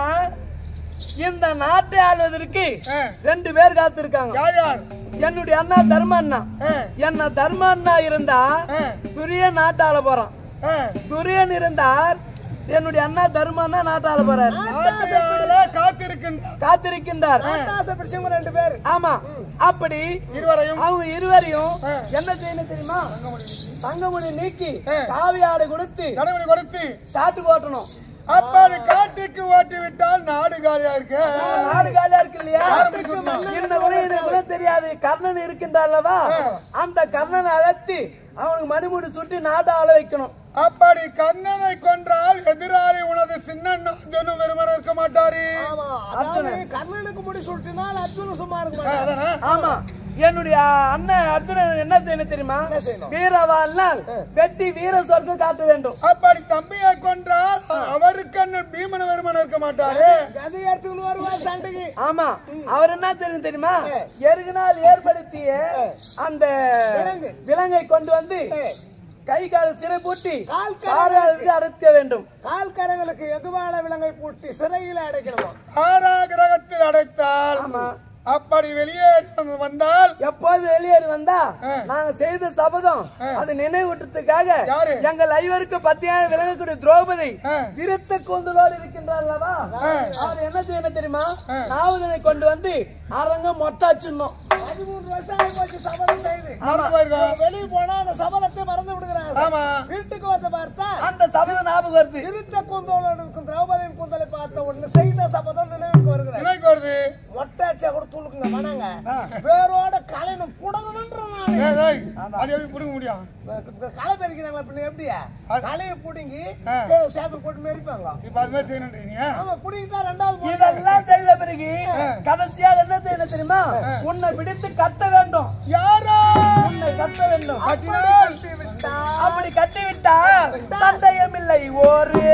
இந்த நாட்டை ஆள்வதற்கு ஆ. ரெண்டு பேர் காத்திருக்காங்க யார் யார் என்னுடைய அண்ணா தர்ம அண்ணா ஆ, என்ன தர்ம அண்ணா இருந்தா ஆ, துரியன் நாட்டாள போறான் ஆ. துரியன் இருந்தார் என்னுடைய அண்ணா தர்ம அண்ணா நாட்டாள போறார் ஆட்டையாள காத்திருக்கின்ற காத்திருக்கின்றார் ஆசை பிடிச்சவங்க ரெண்டு பேரு ஆமா அப்படி இருவரையும் அவங்க இருவரையும் ஆ. என்ன செய்யணும் தெரியுமா தங்கமணி நீக்கி ஆ. காவி ஆடை கொடுத்து தடவை கொடுத்து காட்டு ஓட்டணும் அப்படி காட்டுக்கு ஓட்டி விட்டால் நாடு காலியா இருக்கு நாடு காலியா இருக்கு இல்லையா என்ன கூட எனக்கு கூட தெரியாது கர்ணன் இருக்கின்றார் அல்லவா அந்த கர்ணனை அழைத்து அவனுக்கு மணிமுடி சுட்டி நாட்டை ஆள வைக்கணும் அப்படி கண்ணனை கொன்றால் எதிராளி உனது சின்ன அர்ஜுனும் வெறுமன இருக்க மாட்டாரு ஆமா அதாவது கர்ணனுக்கு முடி சுட்டினால் அர்ஜுனன் சும்மா இருக்க மாட்டான் அதானே ஆமா என்னுடைய அண்ணன் அர்ஜுனன் என்ன செய்யணும் தெரியுமா என்ன செய்யணும்? வீரவாழ்னால் வெட்டி வீர சொர்க்கம் காட்ட வேண்டும் அப்படி தம்பியை கொன்றால் அவருக்கு அண்ணன் பீமன வெறுமன இருக்க மாட்டாரு கதை எடுத்துக்கணும் வருவார் சண்டைக்கு ஆமா அவர் என்ன தெரியும் தெரியுமா எருகினால் ஏற்படுத்திய அந்த விலங்கு. விலங்கை கொண்டு வந்து ஏ, கை கால் சிறை பூட்டி கால் கரை காலாளுக்கு அறுக்க வேண்டும் கால்கரங்களுக்கு எதுவான விலங்கை பூட்டி சிறையில் அடைக்கணுமா காராகிரகத்தில் அடைத்தால் ஆமா அப்படி வெளியே வந்தால் எப்போது வெளியேறி வந்தா ஆ. நாங்க செய்த சபதம் ஆ. அது நினைவூட்டத்துக்காக யாரு? எங்கள் ஐவருக்கு பத்தியாக விளங்கக்கூடிய திரௌபதி ஆ. விருத்த கூந்தலோடு இருக்கின்றார் அல்லவா ஆ. அவர் என்ன செய்யணும் தெரியுமா ஆ. நாவதனை கொண்டு வந்து அரங்கம் மொட்டாச்சிடணும் பதிமூன்று வருஷம் ஆகி போச்சு சபதம் செய்து மறந்து போயிருக்கோம் வெளியே போனா அந்த சபதத்தை மறந்து விடுகிறார்கள் ஆமா வீட்டுக்கு வந்து பார்த்தா அந்த சபதம் ஞாபகம் வருது திருத்த கூந்தலோடு இருக்கும் திரௌபதியின் கூந்தலை பார்த்த உடனே செய்த சபதம் நினைவுக்கு வருகிறது நினைக்கு வருது மொட்டாச்சியா கூட துளுக்குங்க மனங்க வேரோட கலைனும் புடங்கணுன்ற நானு ஏய், ஏய், அது எப்படி பிடுங்க முடியும் இந்த களை பறிக்கிறாங்க பின்ன எப்படியா அது- களையை புடுங்கி ஆ. கீழே சேத்துல போட்டு மெரிப்பாங்க இப்ப அது மாதிரி செய்யணுன்றீங்க ஆமா புடிங்கிட்டா ரெண்டாவது போட்டு இதெல்லாம் செய்த பிறகு கடைசியாக என்ன செய்யணும் தெரியுமா உன்னை பிடித்து கட்ட வேண்டும் யாரா உன்னை கட்ட வேண்டும் கட்டினால் கட்டி விட்டா அப்படி கட்டிவிட்டால் சந்தேகம் இல்லை ஒரு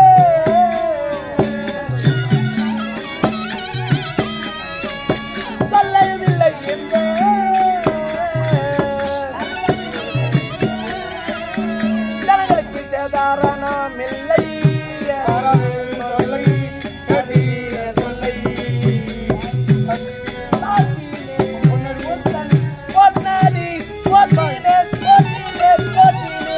சல்லையுமில்லை எந்த ஜனங்களுக்கு சேதாரணம் இல்லை சொல்லை, கதியே சொல்லை. சாத்தினே பொன்னடி, பொன்னடி, பொன்னினே, பொன்னினே, பொன்னினே.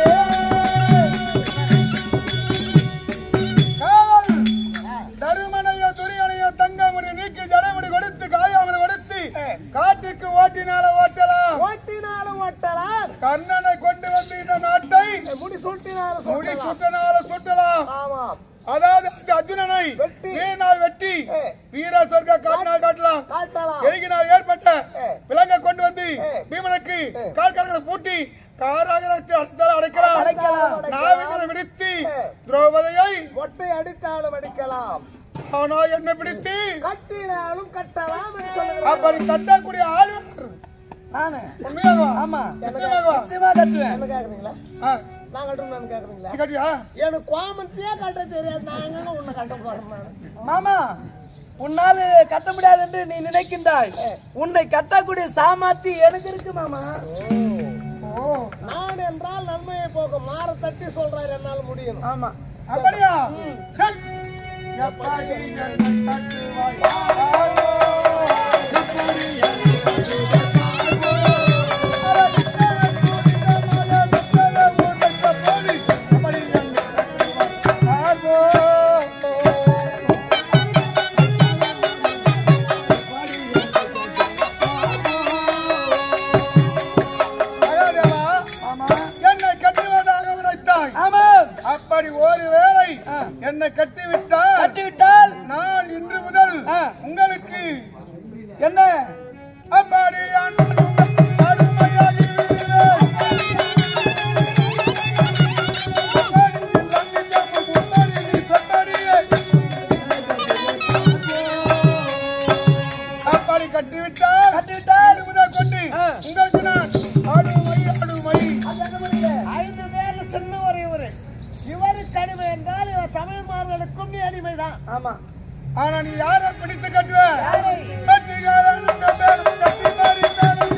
காவல் தருமனையோ துரியனையோ தங்கமுடி நீக்கி ஜடமுடி கொடுத்து காயாமனை கொடுத்து காட்டுக்கு ஓட்டினால ஓட்டலாம் ஓட்டினாலும் ஓட்டலாம் கர்ணனை கொண்டு வந்து இந்த நாட்டை முடி சுட்டினாலும் முடி சுட்டலாம் சுட்டனால சுட்டலாம் ஆமா அதாவது அந்த அர்ஜுனனை வெட்டி. வீணால் வெட்டி ஏ. வீர சொர்க்க காட்டினால் காட்டலாம் காட்டலாம் எழுகினால் ஏற்பட்ட ஏ. விலங்கை கொண்டு வந்து ஏ. பீமனுக்கு கால்கரங்களை பூட்டி காராகரத்தில் அடைத்தால் அடைக்கலாம் அடைக்கலாம். நாவிதனை விடுத்து ஏ. திரௌபதியை மொட்டை அடித்தாலும் அடிக்கலாம் அவனா என்ன பிடித்து கட்டினாலும் கட்டலாம் என்று சொல்லுகிறார் அப்படி தட்டக்கூடிய ஆள் யார்? நானு உண்மையாவா ஆமா நிச்சயமாகவா? நிச்சயமா கட்டுவேன் என்ன கேக்குறீங்களா ஆ, நான் கட்டணும்னு கேக்குறீங்களா கட்டியா எனக்கு கோமத்தையே கட்ட தெரியாது நான் எங்க உன்னை கட்ட போறேன் நான் மாமா உன்னால் கட்ட முடியாது என்று நீ நினைக்கின்றாய் உன்னை கட்டக்கூடிய சாமர்த்தி எனக்கு இருக்கு மாமா ஓ நான் என்றால் நன்மையை போக மாற தட்டி சொல்றாரு என்னால் முடியும் ஆமா அப்படியா சரி. எப்படி என்னை கட்டுவாய்? என்னை கட்டுவதாக உரைத்தாய் ஆமா அப்படி ஒருவேளை என்னை கட்டிவிட்டால் கட்டிவிட்டால் நான் இன்று முதல் ஆ. உங்களுக்கு என்ன அப்படி அடிமையாகி விடுகிறேன். அப்படி லங்கிஜம் முன்னறி நீ சொன்னறியே. அப்படி கட்டிவிட்டால் கட்டிவிட்டால் இன்று முதல் கொண்டு ஆ. உங்களுக்கு நான் அடிமை அடிமை ஐந்து பேர்ல சின்னவர் இவரு இவருக்கு அடிமை என்றால் இவர் தமிழ் மார்களுக்கும் நீ அடிமைதான் ஆமா ஆனா நீ யாரை பிடித்து கட்டுவ யாரை? கட்டிக்காரன் இந்த பேரும் கட்டி மாறி பேரும்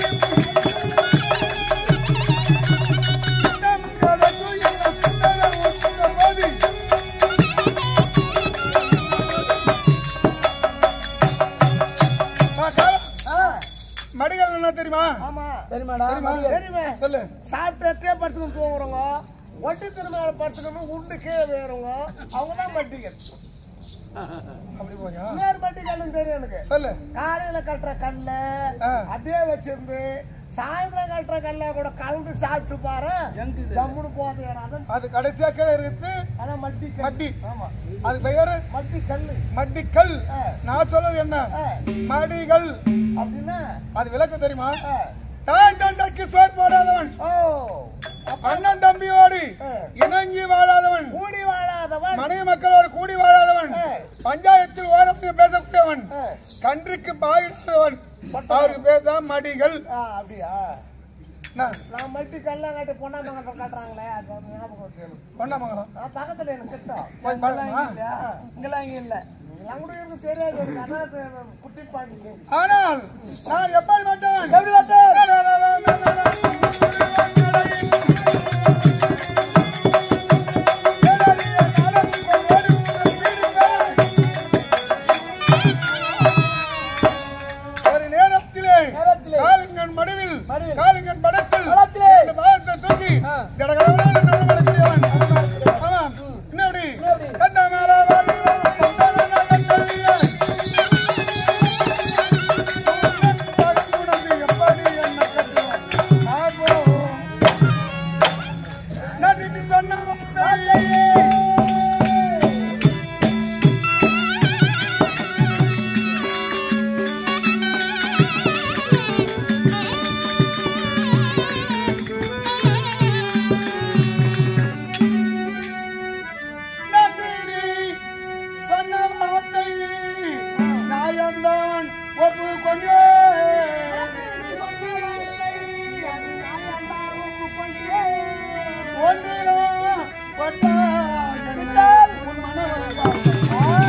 நம்பிக்கையோட தூய புத்தகம் ஒத்துக்க போது. பாக்கா, மடிகள் என்ன தெரியுமா ஆமா தெரியுமாடா தெரியுமே சொல்லு சாப்பிட்டே படுத்துக்கணும் தூங்குறவங்க ஒட்டி திருநாள் படுத்துக்கணும் உண்டு கீழே வேறவங்க அவங்க தான் பட்டிகள் அப்படி போயா இன்னொரு பட்டிகளும் தெரியும் எனக்கு சொல்லு காலையில கட்டுற கல்ல ஆ. அப்படியே வச்சிருந்து சாயந்தரம் கட்டுற கல்ல கூட கலந்து சாப்பிட்டு பாரு ஜம்முன்னு போகுது அதான் அது கடைசியா கீழே இருக்குது அதான் மட்டி கல். மட்டி. ஆமா அது பெயரு மட்டி கல்லு மடிக்கல் ஆ. நான் சொல்றது என்ன ஆ. மடிகள் அப்படின்னா அது விளக்கம் தெரியுமா ஆ. தாய் தந்தைக்கு சோர் போடாதவன் ஓ அண்ணன் தம்பியோடு ஆ. இணங்கி வாழாதவன் கூடி வாழாதவன் மனைவி மக்களோடு கூடி வாழாதவன் ஆ. பஞ்சாயத்தில் ஓரம் பேசக்கூடியவன் ஆ. கன்றுக்கு பாயிடாதவன் அவருக்கு பேர் தான் மடிகள் ஆ, அப்படியா என்ன? நான் மட்டி கல்லாம் கட்டி பொன்னாமங்கத்தை காட்டுறாங்களே அது வந்து ஞாபகம் வருது எனக்கு. பொன்னமங்கலம் ஆ, பக்கத்துல எனக்கு கிட்ட போய் பாருமா இங்கெல்லாம் இங்க இல்ல எல்லாம் கூட எனக்கு தெரியாது எனக்கு அதான் தெ- குட்டி பாண்டி ஆனால் நான் எப்படி மாட்டவன் எப்படி வட்டம்? ஒரு நேரத்திலே நேரத்திலே. காலிங்கன் மடுவில் மடுவில். காலிங்கன் படத்தில் படத்திலே. ரெண்டு பாகத்தை தூக்கி ஆ. கடகடகடன்னு நடனமாடக்கூடியவன். ஆமாம். இன்னொரு இன்னொரு. கந்த மேல வாடி வரும் கந்தன கந்தவியே. உனக்கு எப்படி என்னை கட்டுவாய்? ஆகோ. நடித்து சொன்ன வார்த்தையே. நந்தினி சொன்ன வார்த்தையே. நியாயம்தான் ஒப்புக்கொண்டே. ஒன்றிலும் பட்டாய் என்றால் உன் மனவளம் ஆ.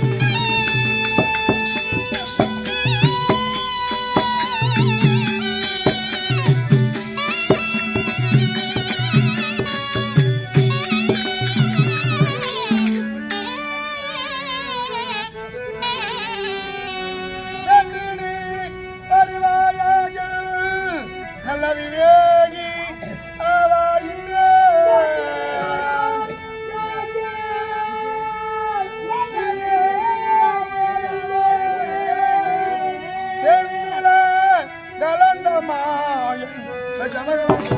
நந்தினி அறிவாயாக நல்ல விவேகி ஆவாயின்றே. செந்தில கலந்த மாயன் ஜனகன்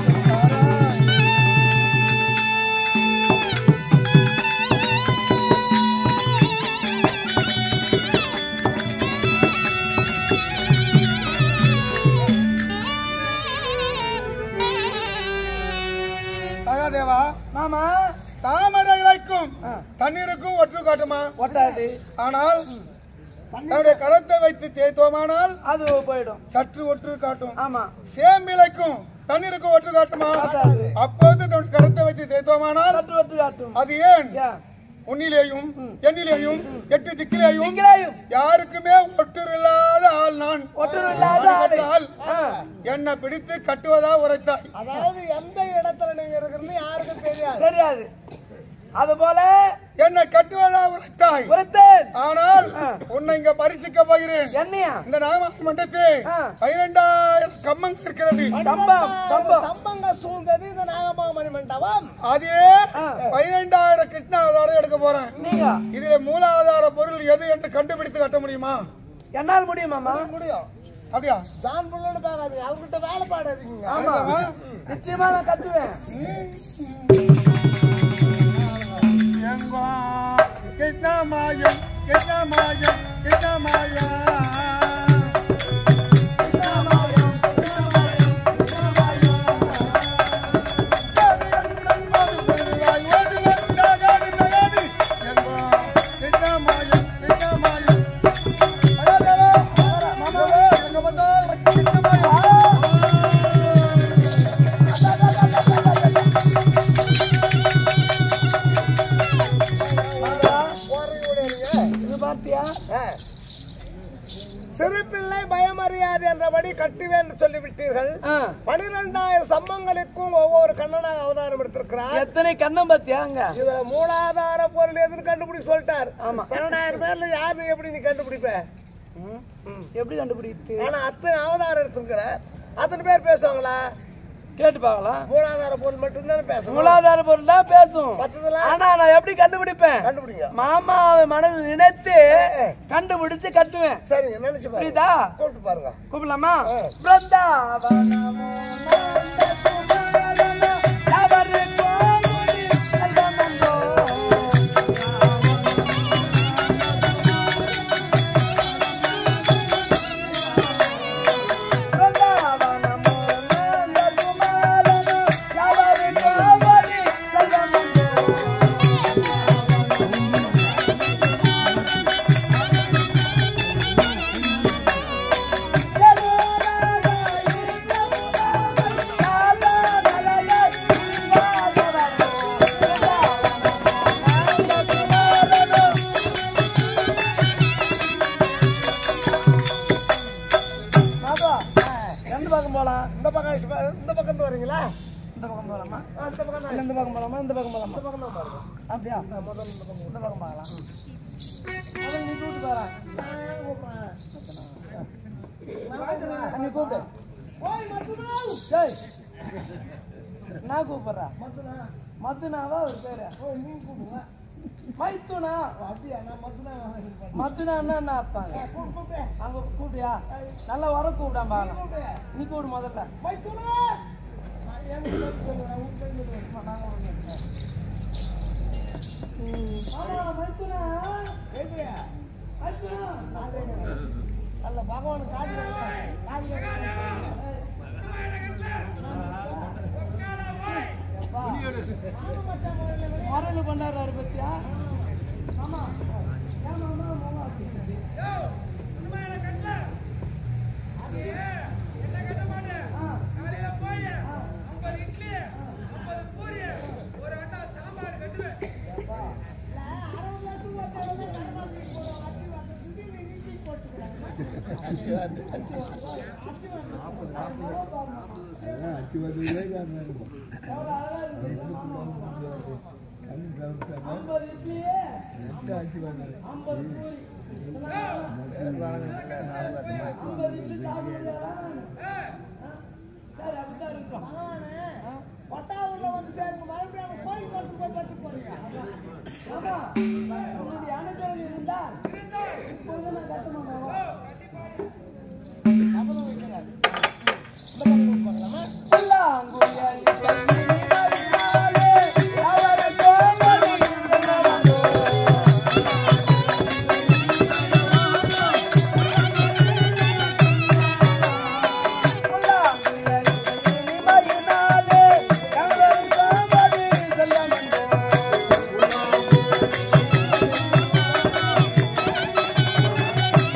சகாதேவா மாமா தாமரை இலைக்கும் தண்ணீருக்கும் ஒற்று காட்டுமா ஒட்டாது ஆனால் தன்னுடைய கரத்தை வைத்து தேய்த்தோமானால் அது போயிடும் சற்று ஒற்று காட்டும் ஆமா சேமிலைக்கும் தண்ணீருக்கும் ஒற்று காட்டுமா காட்டாது. அப்போது தன்னுடைய கரத்தை வைத்து தேய்த்தோமானால் சற்று ஒட்டு காட்டும் அது ஏன் ஏன்? உன்னிலேயும் என்னிலேயும் எட்டு திக்கிலேயும் திங்கிலேயும் யாருக்குமே ஒட்டு இல்லாத ஆள் நான் ஒட்டு இல்லாத ஆளு. ஆள் ஆ. என்னை பிடித்து கட்டுவதா உரைத்தாய் அதாவது எந்த இடத்துல நீங்க இருக்கிறது யாருக்கும் தெரியாது தெரியாது அது போல என்னை கட்டுவதா உரைத்தாய் ஒருத்தன் ஆனால் உன்னை இங்க பரிசிக்க போகிறேன் என்னையா இந்த நாகமாசி மண்டத்தில் ஆ. பனிரெண்டாயிரம் கம்மங்கள் இருக்கிறது சம்பம் சம்பம் ஸ்தம்பங்கள் சூழ்ந்தது இந்த நாகமாமணி மண்டபம் அதே ஆ. பனிரெண்டாயிரம் கிருஷ்ண அவதாரம் எடுக்க போறேன் நீங்க இதுல மூலாதார பொருள் எது என்று கண்டுபிடித்து கட்ட முடியுமா என்னால் முடியுமாமா முடியும் அப்படியா ஜான் புள்ளன்னு பார்க்காதீங்க அவங்ககிட்ட வேலைப்பாடு இருக்குங்க ஆமா நிச்சயமா நான் கட்டுவேன் எங்கோ கிருஷ்ணமாயம் கிருஷ்ணமாயம் கிருஷ்ணமாயா இது பார்த்தியா சிறுபிள்ளை பயமறியாது என்றபடி கட்டுவேன் என்று சொல்லிவிட்டீர்கள் ஆ. பனிரெண்டாயிரம் சம்மங்களுக்கும் ஒவ்வொரு கண்ணனாக அவதாரம் எடுத்திருக்கிறார் எத்தனை கண்ணம் பார்த்தியா அங்க இதுல மூலாதார பொருள் எதுன்னு கண்டுபிடிச்சு சொல்லிட்டார் ஆமா. பன்னெண்டாயிரம் பேர்ல யாரு எப்படி நீ கண்டுபிடிப்ப ம். எப்படி கண்டுபிடித்து ஆனா அத்தனை அவதாரம் எடுத்திருக்கிற அத்தனை பேர் பேசுவாங்களா கேட்டு பார்க்கலாம் மூலாதார பொருள் மட்டும்தானே பேசணும் மூலாதார பொருள் தான் பேசும் மத்ததெல்லாம் ஆனா நான் எப்படி கண்டுபிடிப்பேன் கண்டுபிடிங்க மாமாவை மனதில் நினைத்து கண்டுபிடிச்சு கட்டுவேன் சரிங்க நினைச்சு பாருங்க புரியுதா கூப்பிட்டு பாருங்க கூப்பிடலாமா பிருந்தாவனமோ நந்தகுமாரனோ, அவரு கோமுடி செல்வமன்றோ. பிருந்தாவனமோ நந்தகுமாரனோ, அவரு கோமுடி செல்வமன்றோ. எந்த பக்கம் போலாம் இந்த பக்கம் இந்த பக்கம் இருந்து வரீங்களா இந்த பக்கம் போலாமா ஆ, இந்த பக்கம் தான். இல்ல இந்த பக்கம் போலாமா இந்த பக்கம் போலாமா இந்த பக்கம் தான் பாருங்க அப்படியா முதல்ல இந்த பக்கம் இந்த பக்கம் பார்க்கலாம் முதல்ல நீ கூப்பிட்டு போறேன் நான் கூப்பிடுறேன். நீ கூப்பிடு ஓய், மத்துனாவ். டேய் நான் கூப்பிடுறேன் மத்துனாவா ஒரு பேரு மைத்துனா அப்படியா, நான் மத்துனாவ் வாங்கிட்டு மத்துனா என்ன அர்த்தம் கூப்பிடு, கூப்பிடு. அங்க கூப்பிட்டியா நல்லா வர கூப்பிடாம பாக்கலாம் நீ கூப்பிடு முதல்ல மைத்துனா. நான் ஏன் உங்களுக்கு சொல்லுறேன், உன் கையில இருக்கு. நாங்க வாங்கிட்டு ஆமா மைத்துனா எப்படி? மைத்துனா அல்ல பகவான் காட்டுல காட்டுல முறையில் கொண்டாடுறாரு பத்தியா ஆமா ஏன் மாமா, மாமா அப்படின்னு. ஆ. ஐம்பது இட்லி ஐம்பது பூரி ஐம்பது இட்லி சாப்பிடுறதா சரி அப்படித்தான் இருக்கும் பட்டாவுல வந்து சேருங்க மறுபடியும் அவங்க கோயில் கோயில் போய் கட்டு போறீங்க ஆமா உன்னுடைய அனுகிரகம் இருந்தால் இப்பொழுது நான் கட்ட மாமாவா சபதம் வைக்கிறார் இந்த பக்கம் பார்க்கலாமா புல்லாங்குழலி பள்ளியினாலே அவரை கோமதி சென்றவனோ. புல்லாங்குழலி இனிமையினாலே அவரை கோமதி சென்றவனோ. புல்லாங்குழலி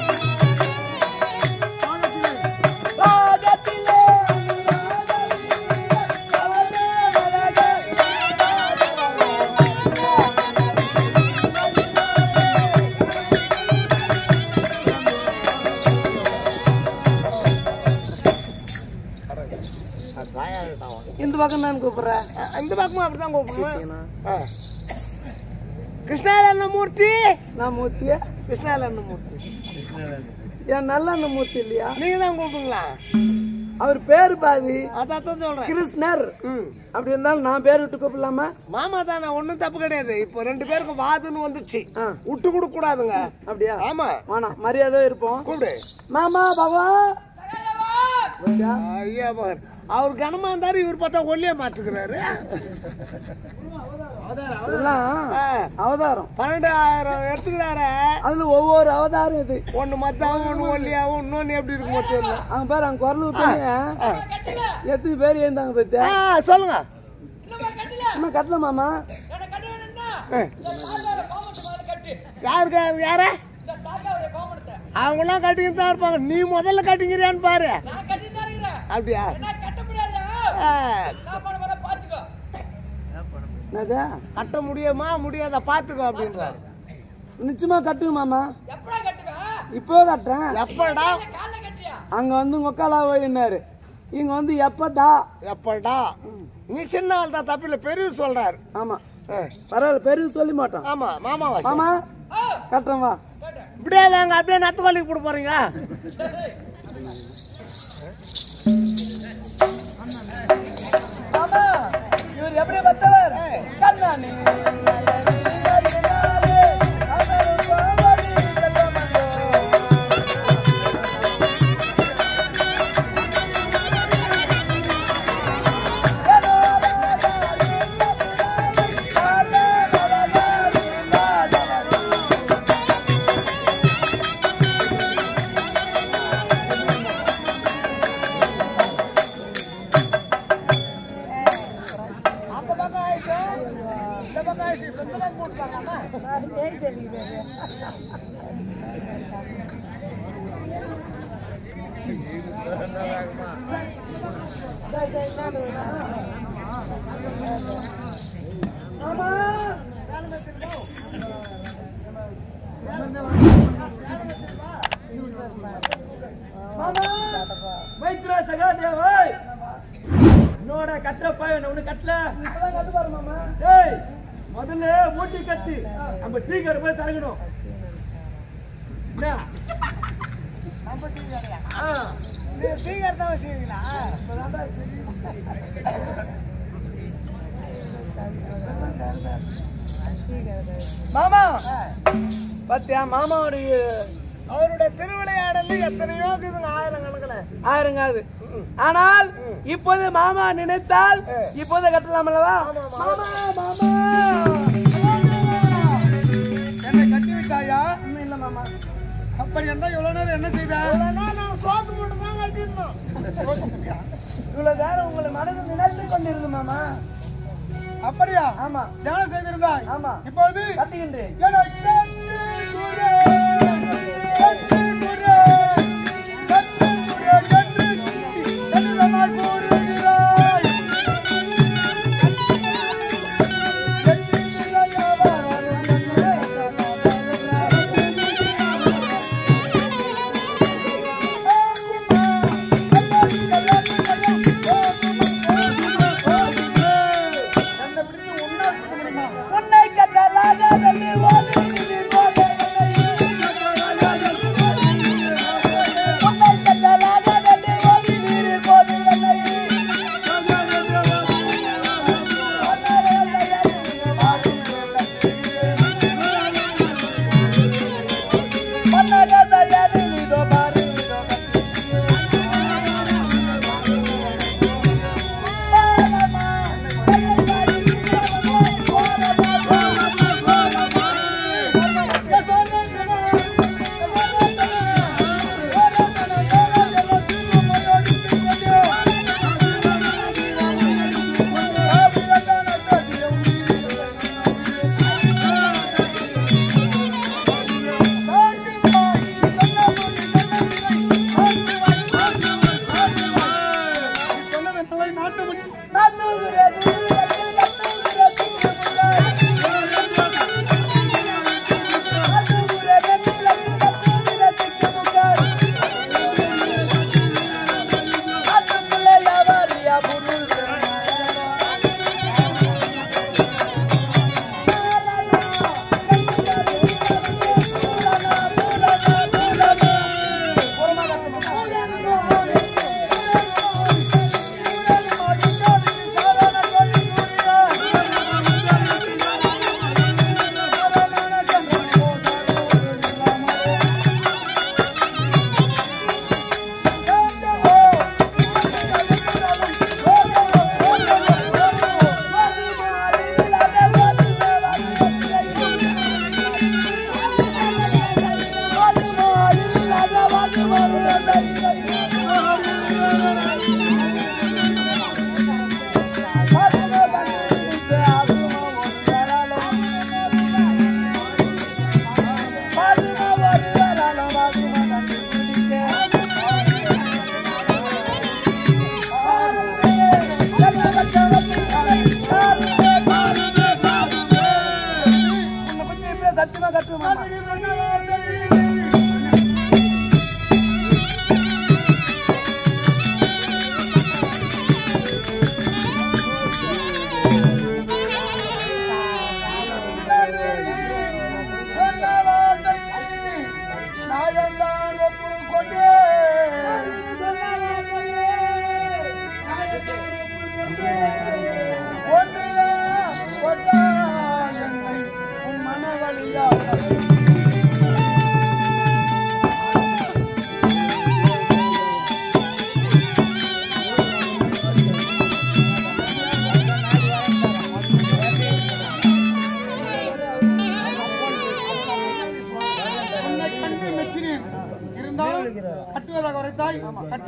இந்த பக்கம் தான் கூப்பிடுற இந்த பக்கமும் அப்படிதான் கூப்பிடணும் ஆ. கிருஷ்ணாலண்ண மூர்த்தி நான் மூர்த்தியா கிருஷ்ணாலண்ண மூர்த்தி என் நல்ல மூர்த்தி இல்லையா நீங்க தான் கூப்பிடுங்களா அவர் பேரு பாதி அதான் தான் சொல்றேன் கிருஷ்ணர் ம் அப்படி இருந்தாலும் நான் பேர் விட்டு கூப்பிடலாமா மாமா தானே ஒண்ணும் தப்பு கிடையாது இப்போ ரெண்டு பேருக்கும் வாதுன்னு வந்துச்சு ஆ. விட்டு கொடுக்க கூடாதுங்க அப்படியா ஆமா வேணாம் மரியாதை இருப்போம் கூப்பிடு மாமா பகவான் பாத்தியா? ஐயா பார் அவர் கனமா இருந்தாரு இவர் பார்த்தா ஒல்லியா மாத்துக்கிறாரு இதெல்லாம் ஆ. அவதாரம் பன்னெண்டாயிரம் எடுத்துக்கிறாரு அதுல ஒவ்வொரு அவதாரம் இது ஒண்ணு மத்தாவும் ஒண்ணு ஒல்லியாவும் இன்னொன்னு எப்படி இருக்குமோ தெரியல அவங்க பேர் அவங்க குரல் ஊத்தாங்க எத்தனை பேர் ஏந்தாங்க பத்தியா ஆ, சொல்லுங்க இன்னும் கட்டல மாமா யாருக்கு யாரு யார அவங்க எல்லாம் கட்டிக்கிட்டு தான் இருப்பாங்க நீ முதல்ல கட்டிக்கிறியான்னு பாரு அப்படியா ஆ, என்னது கட்ட முடியுமா முடியாத பாத்துக்கோ அப்படின்றாரு நிச்சயமா கட்டுங்க மாமா இப்போ கட்டுறேன் எப்படா அங்க வந்து உக்காலா போயினாரு இங்க வந்து எப்படா எப்படா நீ சின்ன ஆள் தான் தப்பில்ல பெரிய சொல்றாரு ஆமா ஆ, பரவாயில்ல பெரிய சொல்ல மாட்டோம் ஆமா மாமா வாசி. மாமா கட்டுறேன் வா இப்படியே வாங்க அப்படியே நத்து வலிக்கு போட போறீங்க மாமா இவர் எப்படி வந்தவர் கண்ணாணி அந்த பக்கம் ஆயிஷா இந்த பக்கம் ஆயிஷா இப்ப இந்த பக்கம் போட்டுப்பாங்க மைத்ரா சகாதேவாய் என்னோட கட்டுற பையன் ஒண்ணு கட்டல ஏய் முதல்ல மூட்டி கட்டு நம்ம டீ கடை போய் தரங்கணும் என்ன ஆ, நீங்க டீ கடை தான் வச்சுக்கிறீங்களா மாமா பாத்தியா மாமாவுடைய அவருடைய திருவிளையாடல் எத்தனையோ இருக்குதுங்க ஆயிரம் கணக்குல ஆயிருங்காது ஆனால் இப்போது மாமா நினைத்தால் இப்போது கட்டலாம் அல்லவா மாமா மாமா என்னை கட்டி விட்டாயா இன்னும் இல்ல மாமா அப்படி என்ன இவ்வளவு நேரம் என்ன செய்த இல்லைன்னா நான் சோத்து மட்டும் தான் கட்டிருந்தோம் இவ்வளவு நேரம் உங்களை மனதில் நினைத்து கொண்டிருந்து மாமா அப்படியா ஆமா தியானம் செய்திருந்தாய் ஆமா இப்போது கட்டுகின்றேன் என்னை கட்டி குரு, கட்டி குரு, கட்டி குரு, கட்டி குரு, கடிதமாய் கூறுகிறாய். கட்டி உன்னை கட்டலாக தள்ளி ஓடி நீ போக இருந்தாலும் கட்டுவதாக உரைத்தாய் கட்டு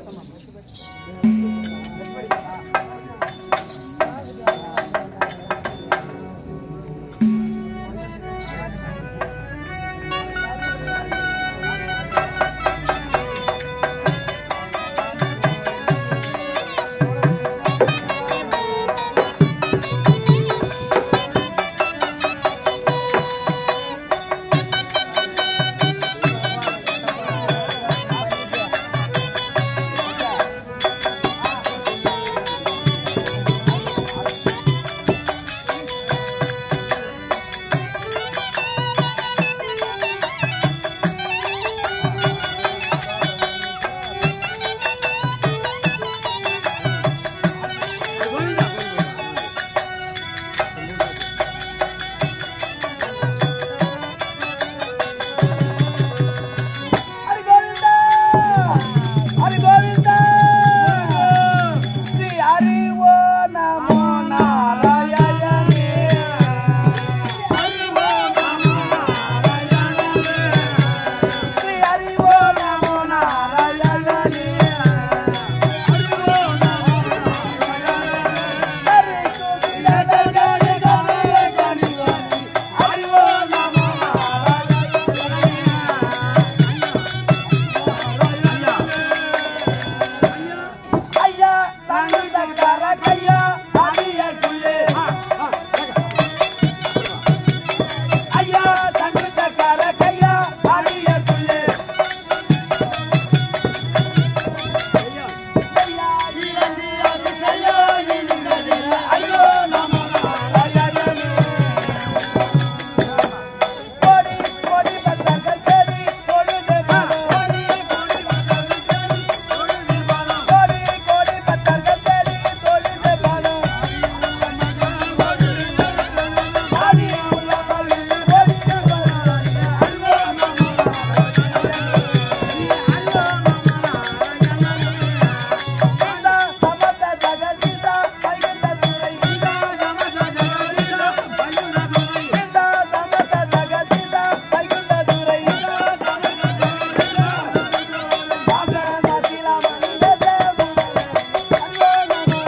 ஹரி கோவிந்தா ஹரி கோவிந்தா ஸ்ரீ ஹரி ஓ நமோ நாராயணே ஸ்ரீ ஹரி ஓ நமோ நாராயணே ஹரி கோவிந்தா கணி கணி கணி ஹரி ஓ நமோ ஐயா சாமி சக்கர கையா அடிய குள்ளே ஐயா சாமி சக்கர கையா அடிய குள்ளே ஐயா இறங்கி அது கையா இறங்கி ஐயோ நமோ நாராயணனே கோடி கோடி பத்தர்கள் தேடி பொழுது கோடி கோடி கோடி பத்தர்கள் தேடி தொழுது பலம் ஆடி உள்ள பள்ளி கோடி கீதா சமத்த ஜகதீதா பைகுந்த துறை கீதா கீதா சமத்த ஜகதீதா பைகுந்த துறை வாசன சீலாமணி தேவனே ஐயோ நமோ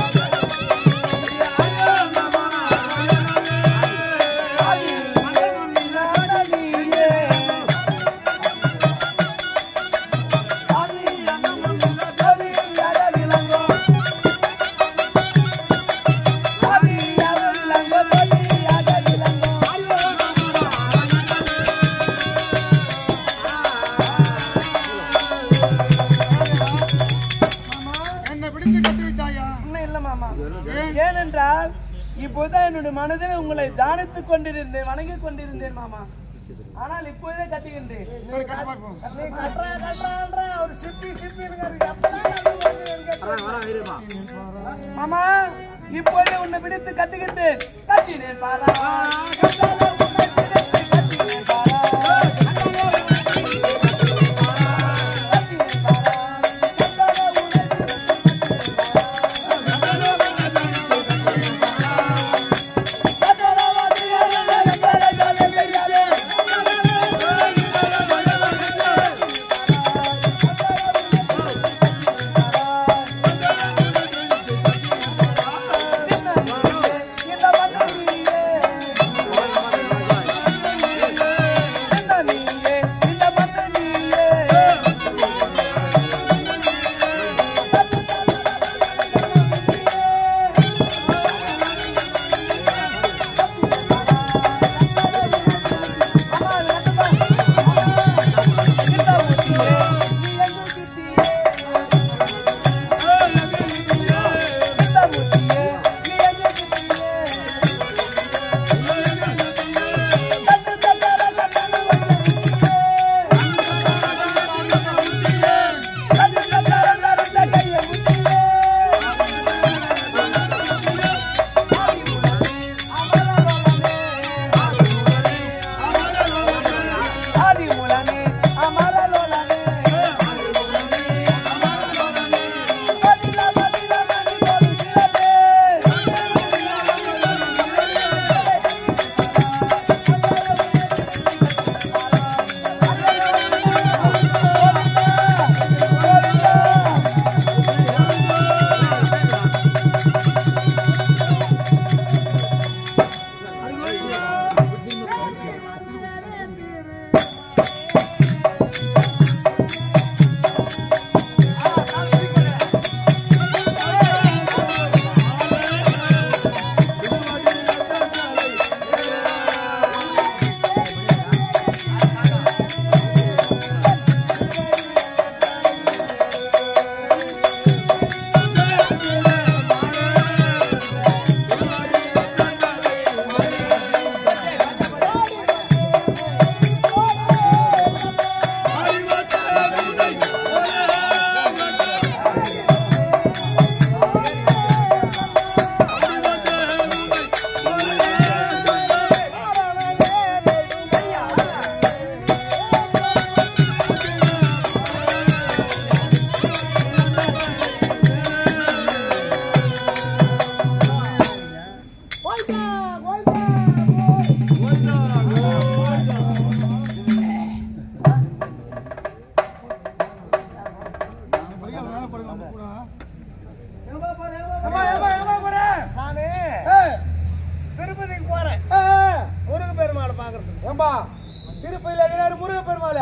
ஆதி மனமுனியே ஆதி மனமுனியே அடவிலங்கோ ஆதி அருளங்கோ தொடி அடவிலங்கோ என்னை பிடித்து கட்டி விட்டாயா இன்னும் இல்ல மாமா ஏனென்றால் இப்போதான் என்னுடைய மனதில் உங்களை தியானித்துக் கொண்டிருந்தேன் வணங்கிக் கொண்டிருந்தேன் மாமா ஆனால் இப்போதே கட்டுகின்றேன் சரி கட்டு பார்ப்போம் நீ கட்டுறா கட்டுறான்ற அவர் சிப்பி சிப்பி இருக்காரு எப்பதான் கட்டுவது எங்க மாமா இப்போதே உன்னை பிடித்து கட்டுகின்றேன் கட்டினேன் பாரா கட்டாத உன்னை பிடித்து கட்டினேன் பாரா. கட்டினேன் பாரா. கட்டாத உன்னை இந்த மதுரையே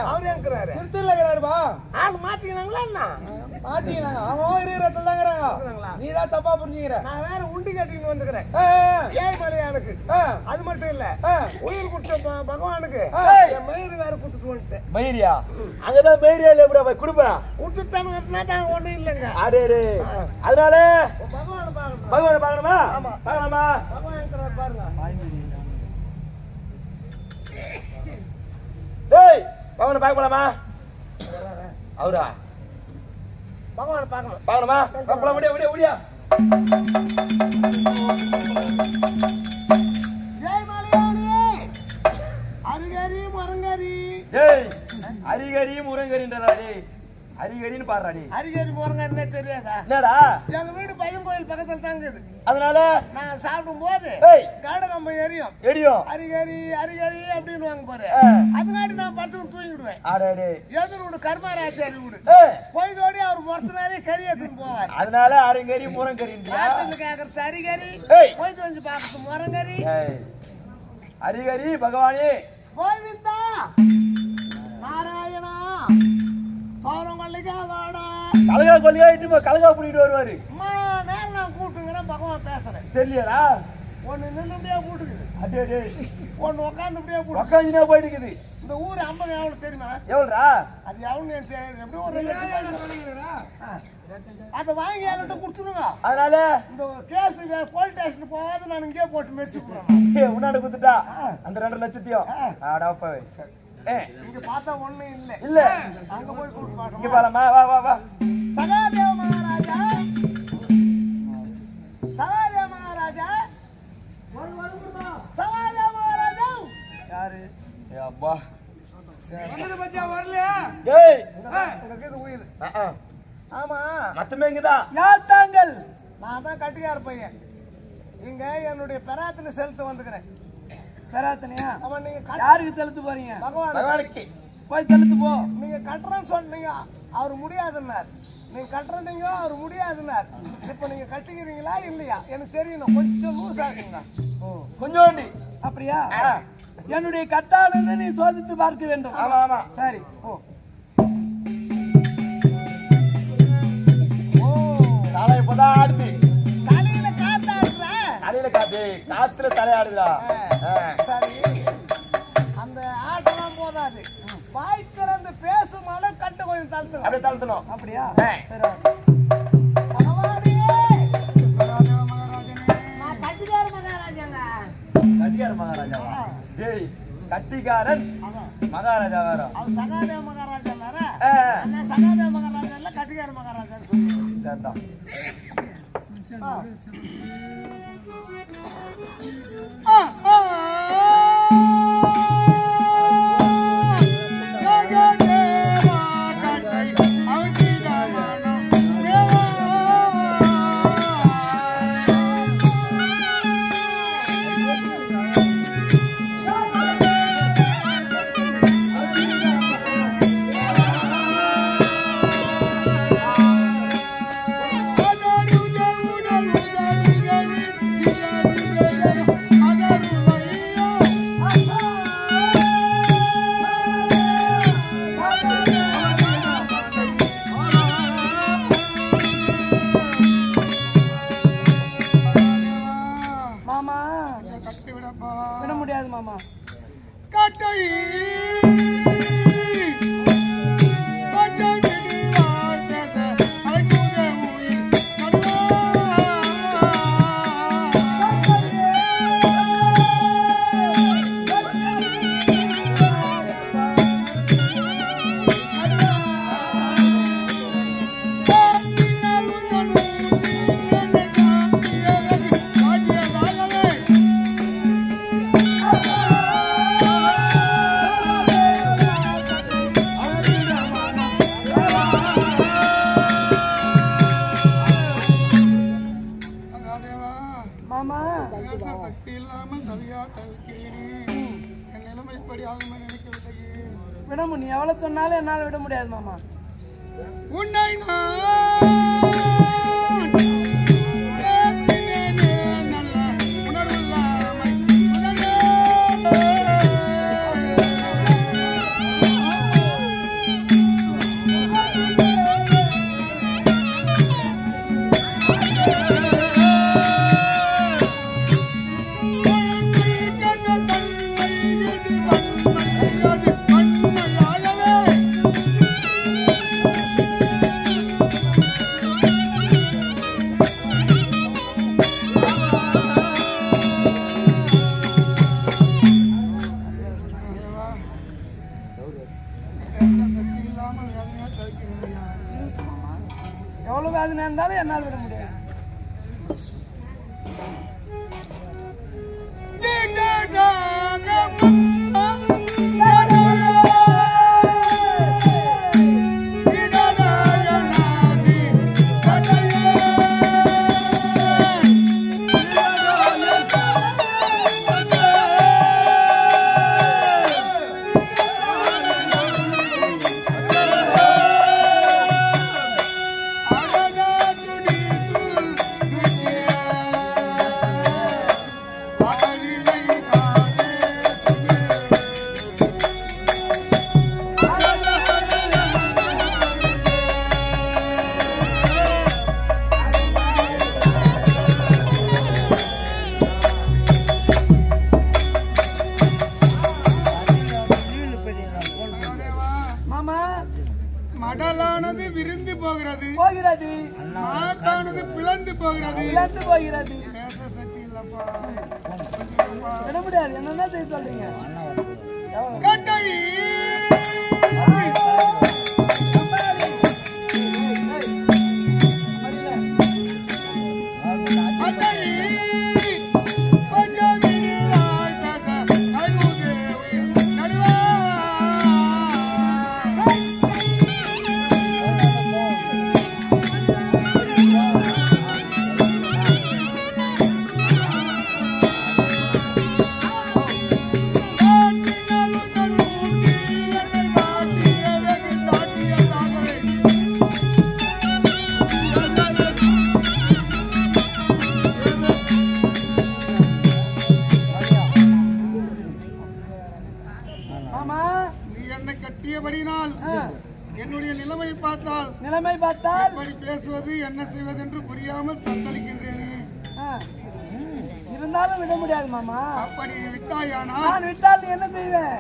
அவர் எங்கிறாரு திருத்தூர்ல இருக்கிறாருப்பா ஆள் மாத்திக்கிறாங்களா என்ன மாத்திக்கிறாங்க அவன் இருக்கிற இடத்துல தான் இருக்கிறாங்க நீ தான் தப்பா புரிஞ்சுக்கிற நான் வேற உண்டி கட்டின்னு வந்துக்கிறேன் ஆ, ஏய் மலையானுக்கு ஆ, அது மட்டும் இல்ல ஆ. உயிர் கொடுத்த ப- பகவானுக்கு ஏய். என் மயிர் வேற கொடுத்துட்டு வந்துட்டேன் மயிரியா அங்கதான் மயிரியா இல்ல எப்படா போய் கொடுப்பேன் கொடுத்துட்டானுங்கன்னா தான் ஒண்ணும் இல்லைங்க அடே அடே. அதனால பகவான் பாருங்க பகவானை பார்க்கணுமா ஆமா. பார்க்கலாமா பகவான் இருக்கிறார் பாருங்க டேய் பகவானை பார்க்க போலாமா அவரா பகவான் பார்க்கணும் பார்க்கணுமா பார்க்கலாம் முடியா முடியா முடியா ஜெய் மலையானி அருகரி மரங்கரி டேய் அரிகரி முருங்கரின்றதா டேய் அரிகரின்னு பாடுறா டேய் அருகரி மரங்கரினே தெரியாதா என்னடா எங்க வீடு பையன் கோயில் பக்கத்துல தாங்க இருக்குது அதனால நான் சாப்பிடும் போது ஏய் காடகம்பம் எரியும் எரியும் அரிகரி அரிகரி அப்படின்னு வாங்க பாரு ஆ. அதனாடி நான் பத்து தூங்கிடுவேன் அடே டேய் எதிர் வீடு கர்மாராச்சாரி வீடு ஏய் போய்தோடி அவர் முறத்தினாரே கறி எடுத்துன்னு போவார் அதனால அரிகரி முருங்கரின்றியா ராத்திரில கேக்குறது அரிகரி ஏய். போய் வந்து பாக்குறது முரங்கரி ஏய் அரிகரி பகவானே கோவிந்தா நாராயணா சோரங்கல்லிக்கா வாடா கலகா கொல்லியா இட்டு போய் கலகா பண்ணிட்டு வருவாரு அம்மா நேரம் நான் கூப்பிட்டுங்கிறேன் பகவான் பேசுறேன் தெரியலடா ஒன்னு நின்னுபடியா கூட்டுக்குது அடே டேய் ஒன்னு உட்காந்துபடியா கூட்டு உக்காந்துனா போயிட்டு இருக்குது இந்த ஊர் ஐம்பது எவ்வளவு தெரியுமா எவ்வளோடா அது எவ்வளவு எனக்கு தெரியாது எப்படி ஒரு ரெண்டு லட்சம் ஆ. அதை வாங்கி என்கிட்ட கொடுத்துருங்க அதனால இந்த கேஸ் போலீஸ் ஸ்டேஷன் போகாத நான் இங்கே போட்டு மெரிச்சு போடுறேன் ஏய், உன்னாண்ட குத்துட்டா அந்த ரெண்டு லட்சத்தையும் ஆடா போய் ஏ இங்க பார்த்தா ஒண்ணும் இல்ல இல்ல அங்க போய் கூட்டு இங்க மாட்டோம் பாலமா வா வா வா சகாதேவ மகாராஜா சகாதேவ மகாராஜா சகாதேவ மகாராஜா யாரு ஏ அப்பா வந்தது பத்தியா வரலையா ஏய் உங்களுக்கு இது உயிர் ஆ, ஆ. ஆமா மத்தமே இங்கதான் யார் தாங்கள் நான் தான் கட்டிக்கார பையன் இங்க என்னுடைய பெராத்துல செலுத்த வந்துக்கிறேன் பெறாத்தனையா அவன் நீங்க கட்ட- யாருக்கு செலுத்த போறீங்க பகவான் பகவானுக்கு போய் செலுத்து போ நீங்க கட்டுறேன்னு சொன்னீங்க அவர் முடியாதுன்னார் நீங்க கட்டுறீங்க அவர் முடியாதுன்னார் இப்ப நீங்க கட்டிக்கிறீங்களா இல்லையா எனக்கு தெரியணும் கொஞ்சம் லூஸ் ஆகுங்க கொஞ்சோண்டி அப்படியா ஆ. என்னுடைய கட்டாளனை நீ சோதித்து பார்க்க வேண்டும் ஆமா ஆமா சரி ஓ தலை இப்பதான் ஆடுது தலையில காத்தாடுற தலையில காத்து காத்துல தலையாடுதா சரி அந்த ஆட்டெல்லாம் போதாது வாய் திறந்து பேசும் அளவு கட்டு கொஞ்சம் தழுத்துங்க அப்படியே தளர்த்தணும் அப்படியா ஆ. சரி பகவானே! நான் கட்டிக்கார மகாராஜாங்க கட்டிக்கார மகாராஜாவா ஏய் கட்டிக்காரன் மகாராஜா வேற அவர் சகாதேவ மகாராஜா இல்ல ஆ, அண்ணா சகாதேவ மகாராஜா இல்ல கட்டிக்கார மகாராஜான்னு சொல்லுவாங்க சரிதான் மாமா விட முடியாது மாமா மாமா சக்தி இல்லாமல் தவியா தவிக்கிறேனே என் நிலைமை இப்படி ஆகும் என நினைக்கவில்லையே விட முடியும் நீ எவ்வளவு சொன்னாலும் என்னால விட முடியாது மாமா உன்னை நான் ஏற்றினேனே நல்ல உணர்வில்லாமை உடனே விடாமல் வேதனையா தவிக்கிறேன் ஐயா. எவ்வளவு வேதனை இருந்தாலும் என்னால் விட முடியாது மாமா மடலானது விருந்து போகிறது போகிறது மாட்டானது பிளந்து போகிறது இழந்து போகிறது பேச சக்தி இல்லப்பா விட முடியாது என்னென்ன செய்ய சொல்றீங்க கட்டை கட்டை கொஞ்சம் விரிவாய் பேச அழுது உயிர் நடுவா மாமா நீ என்னை கட்டியபடினால் ஆ, என்னுடைய நிலைமை பார்த்தால் நிலைமை பார்த்தால் எப்படி பேசுவது என்ன செய்வது என்று புரியாமல் தத்தளிக்கின்றேனே ஆ, இருந்தாலும் விட முடியாது மாமா அப்படி நீ விட்டாயானா நான் விட்டால் நீ என்ன செய்வேன்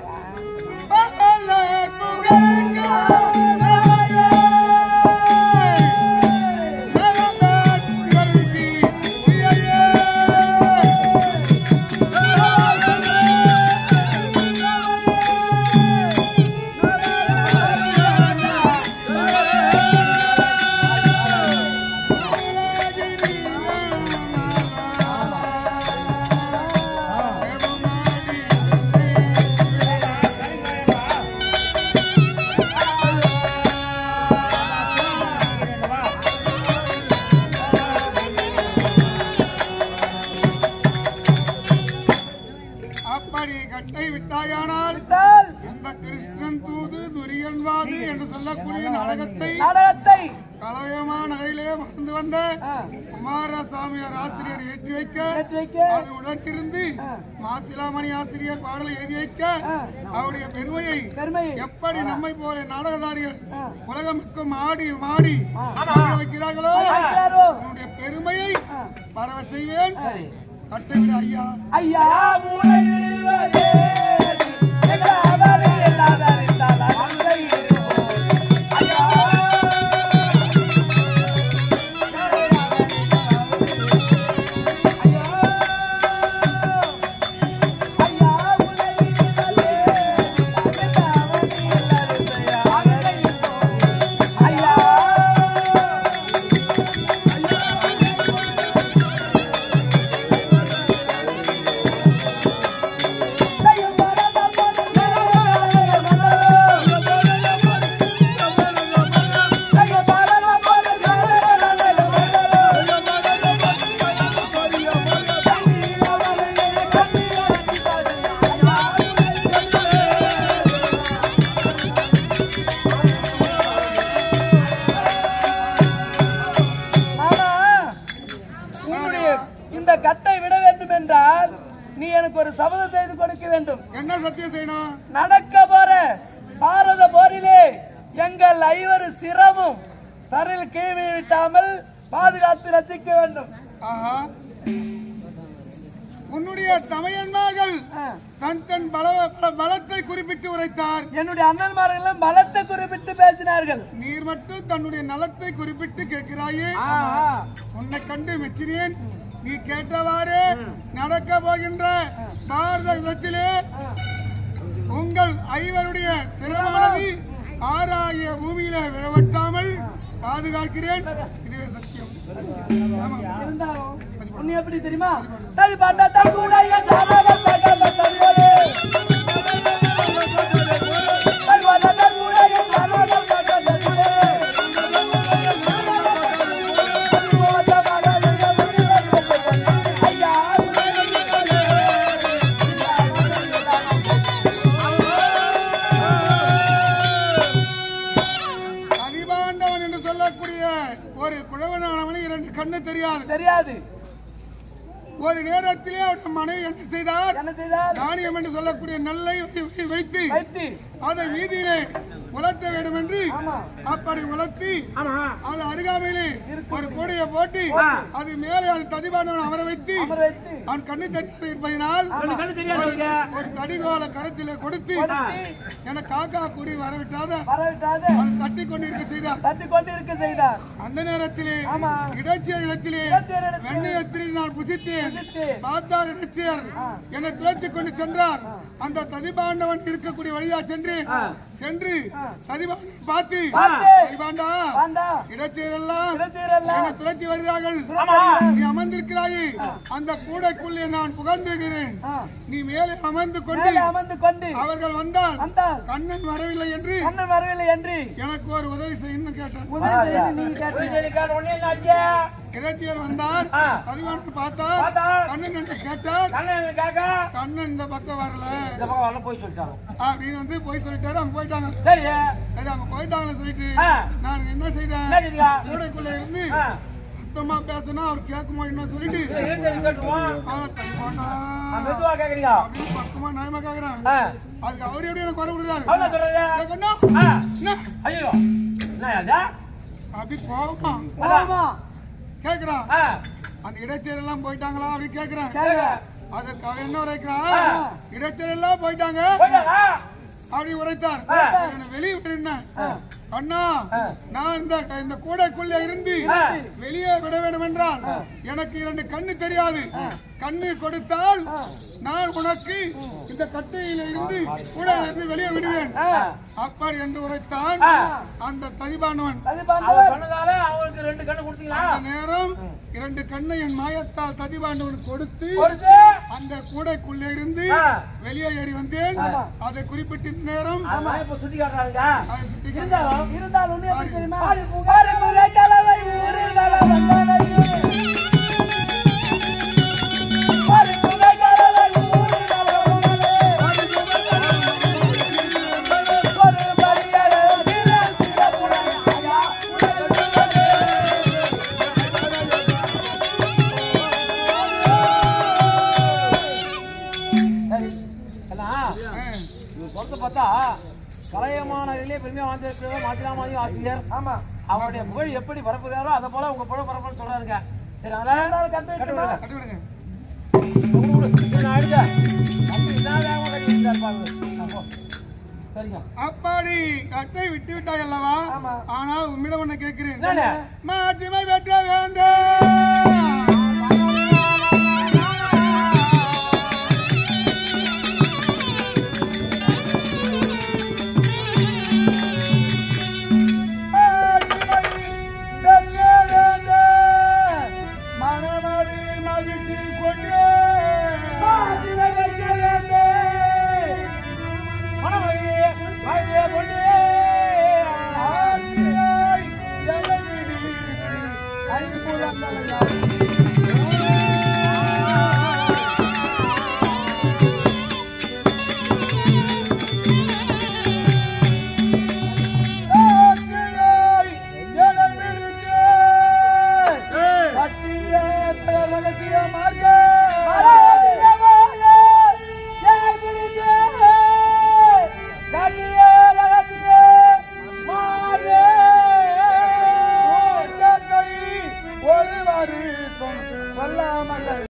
அப்படி கட்டை விட்டாயானால் விட்டால் இந்த கிருஷ்ணன் தூது துரியன்வாது என்று சொல்லக்கூடிய நாடகத்தை நாடகத்தை கலவையமா நகரிலே வந்து வந்த ஆ, குமாரசாமியார் ஆசிரியர் ஏற்றி வைக்க ஏற்றி வைக்க அதனுடன் இருந்து ஆ. மாசிலாமணி ஆசிரியர் பாடலை எழுதி வைக்க ஆ, அவருடைய பெருமையை பெருமை எப்படி நம்மை போல நாடகதாரிகள் ஆ. உலகமிக்கும் ஆடி மாடி ஆ. மகிழ வைக்கிறார்களோ வைக்கிறாரோ? அவனுடைய பெருமையை ஆ. பரவ செய்வேன் கட்டவிட ஐயா ஐயா மூளை விழுவதே, எங்கள் அவரை இல்லாத அறிந்தால் அன்பை இருப்போம். ஐயா ஐயா மூளை விழுவதே, எங்கள் அவரை இல்லாத அன்பை இருப்போம். ஐயா மாமா, உன்னுடைய இந்த கட்டை விட வேண்டும் என்றால் நீ எனக்கு ஒரு சபதம் செய்து கொடுக்க வேண்டும் என்ன சத்தியம் செய்யணும் நடக்க போற பாரத போரிலே எங்கள் ஐவர் சிரமும் தரையில் கீழே விட்டாமல் பாதுகாத்து ரசிக்க வேண்டும் ஆஹா உன்னுடைய தமையன்மார்கள் ஆ. தன் தன் பல பல பலத்தை குறிப்பிட்டு உரைத்தார் என்னுடைய அண்ணன்மார்கள் எல்லாம் பலத்தை குறிப்பிட்டு பேசினார்கள் நீர் மட்டும் தன்னுடைய நலத்தை குறிப்பிட்டு கேட்கிறாயே உன்னை கண்டு மெச்சினேன் நீ கேட்டவாறு நடக்க போகின்ற பாரத யுத்தத்திலே உங்கள் ஐவருடைய சிரமானது ஆறாகிய புண்ணிய பூமியில விழவட்டாமல் பாதுகாக்கிறேன் இதுவே சத்தியம் ஆமா. இருந்தாலும் உன்னை எப்படி தெரியுமா தடி பாட்டா தடுக்குடைய தாரகம் தகவ தருவதே தடி பாட்டா தடுக்குடைய தாரகம் தகவ தருவதே ஐயா அதிபாண்டவன் என்று சொல்லக்கூடிய ஒரு குழவனானவனை இரண்டு கண்ணு தெரியாது தெரியாது ஒரு நேரத்திலே அவருடைய மனைவி என்ன செய்தார் என்ன செய்தார் தானியம் என்று சொல்லக்கூடிய நெல்லை வை- வைத்து வைத்து அதை வீதியிலே உலர்த்த வேண்டும் என்று ஆமா. அப்படி உலர்த்தி ஆமா அது அருகாமையிலே ஒரு கூடையை போட்டு அது மேலே அது ததிபாண்டவன் அமர வைத்து அமர வைத்து அவன் கண்ணு தெரியாது இருப்பதினால் கண்ணு கண்ணு தெரியாதவங்க ஒரு தடிகோல கரத்திலே கொடுத்து கொடுத்து என காக்கா குறி வரவிட்டாத வரவிட்டாத அது தட்டி கொண்டு இருக்க செய்தார் தட்டி கொண்டு இருக்க செய்தார் அந்த நேரத்திலே ஆமா. இடைச்சேர் இடத்திலே இடைச்சேர் இடத்திலே வெண்ணையத்திலே நான் புசித்தேன் புசித்து பார்த்தார் இடைச்சேர் என்னை துரத்திக் கொண்டு சென்றார் அந்த ததிபாண்டவன் இருக்கக்கூடிய வழியா சென்று சென்று ததிபாண்டவன் பார்த்து பார்த்து. ததிபாண்டா வாண்டா இடைச்சேர் எல்லாம் இடத்தீரெல்லாம் என்னை துரத்தி வருகிறார்கள் நீ அமர்ந்திருக்கிறாயே அந்த கூடைக்குள்ளே நான் புகழ்ந்துகிறேன் நீ மேலே அமர்ந்து கொண்டு மேலே அமர்ந்து கொண்டு அவர்கள் வந்தால் வந்தால் கண்ணன் வரவில்லை என்று கண்ணன் வரவில்லை என்று எனக்கு ஒரு உதவி செய்யணும்னு கேட்டேன் உதவி செய்து நீங்க கேட்டீங்க ஒண்ணு என்னாச்சு இடைச்சியர் வந்தார் ஆ. பதிவானு பார்த்தார் பார்த்தார். கண்ணன் என்று கேட்டார் கண்ணு காக்கா கண்ணன் இந்த பக்கம் வரல இந்த பக்கம் வரல போய் சொல்லிட்டாங்க அப்படின்னு வந்து போய் சொல்லிட்டாரு அவங்க போயிட்டாங்க சரி சரி அவங்க போயிட்டாங்கன்னு சொல்லிட்டு ஆ. நான் என்ன செய்தேன் என்ன செய்தீங்க? கூடைக்குள்ள இருந்து ஆ. சுத்தமா பேசினா அவர் கேட்குமா என்ன சொல்லிட்டு இருந்து இருக்கட்டுமா அவனை தள்ளிப்பானா மெதுவா கேக்குறீங்க அப்படின்னு பக்கமா நியாயமா கேக்குறேன் ஆ. அதுக்கு அவர் எப்படி எனக்கு குறை விடுறாரு அவன சொல்றது "ஏய் கண்ணா, ஆ. என்ன?" ஐயோ என்ன அது அப்படி கோவமா ஆமா கேக்குறான் ஆ. அந்த இடைச்சேர் எல்லாம் போயிட்டாங்களா அப்படின்னு கேக்குறேன் கேளுங்க அதுக்கு அவன் என்ன உரைக்கிறான் இடைச்சேர் எல்லாம் போயிட்டாங்க போயிட்டாங்க அப்படி உரைத்தார் ஆ. என்னை வெளியே விடுன அண்ணா நான் இந்த இந்த கூடைக்குள்ள இருந்து ஆ. வெளியே விட வேண்டும் என்றால் எனக்கு இரண்டு கண்ணு தெரியாது கண்ணு கொடுத்தால் நான் உனக்கு இந்த கட்டையில இருந்து கூடையில இருந்து வெளியே விடுவேன் அப்படி என்று உரைத்தான் ஆ. அந்த தரிபானவன் அது அவன் பாண்டவர் சொன்னதால அவங்களுக்கு ரெண்டு கண்ணு கொடுத்தீங்களா அந்த நேரம் இரண்டு கண்ணை என் மாயத்தால் ததிபாண்டவனுக்கு கொடுத்து கொடுத்து அந்த கூடைக்குள்ளே இருந்து ஆ. வெளியே ஏறி வந்தேன் அதை குறிப்பிட்ட இந்த நேரம் ஆமா இப்ப சுத்தி காட்டுறாங்க அதை சுட்டி இருந்தாலும் இருந்தாலும் ஒண்ணு எப்படி தெரியுமா பாருமுக கலவை ஊரில் வள வந்தனையே பாருமுக கலவை ஊரில் வள வந்தனையே ஒரு பரியலே வீரன் சிறப்புடன் ஆயா சரி எல்லாம் இது சொல்றத பார்த்தா கலையமான இதிலே பெருமையா வாழ்ந்திருக்கிறவர் மாத்திராமாதி ஆசிரியர் ஆமா அவருடைய புகழ் எப்படி பரப்புகிறாரோ அதை போல உங்க புகழ் பரப்புன்னு சொல்றாருங்க சரி அதனால அதனால கத்து கட்டு வைக்கணுமா? விடுங்க. கட்டி விடுங்க விடு, விடு. இது நான் அடிச்சேன். அப்படி இதான் வேகமா கட்டி வச்சிருக்காரு பாருங்க. ஆ, போ. சரிங்க அப்படி கட்டை விட்டு விட்டாய் அல்லவா ஆமா. ஆனால் உம்மிடம் ஒண்ணு கேட்கிறேன் என்னண்ணே? மாற்றிமை பெற்ற வேந்தேன்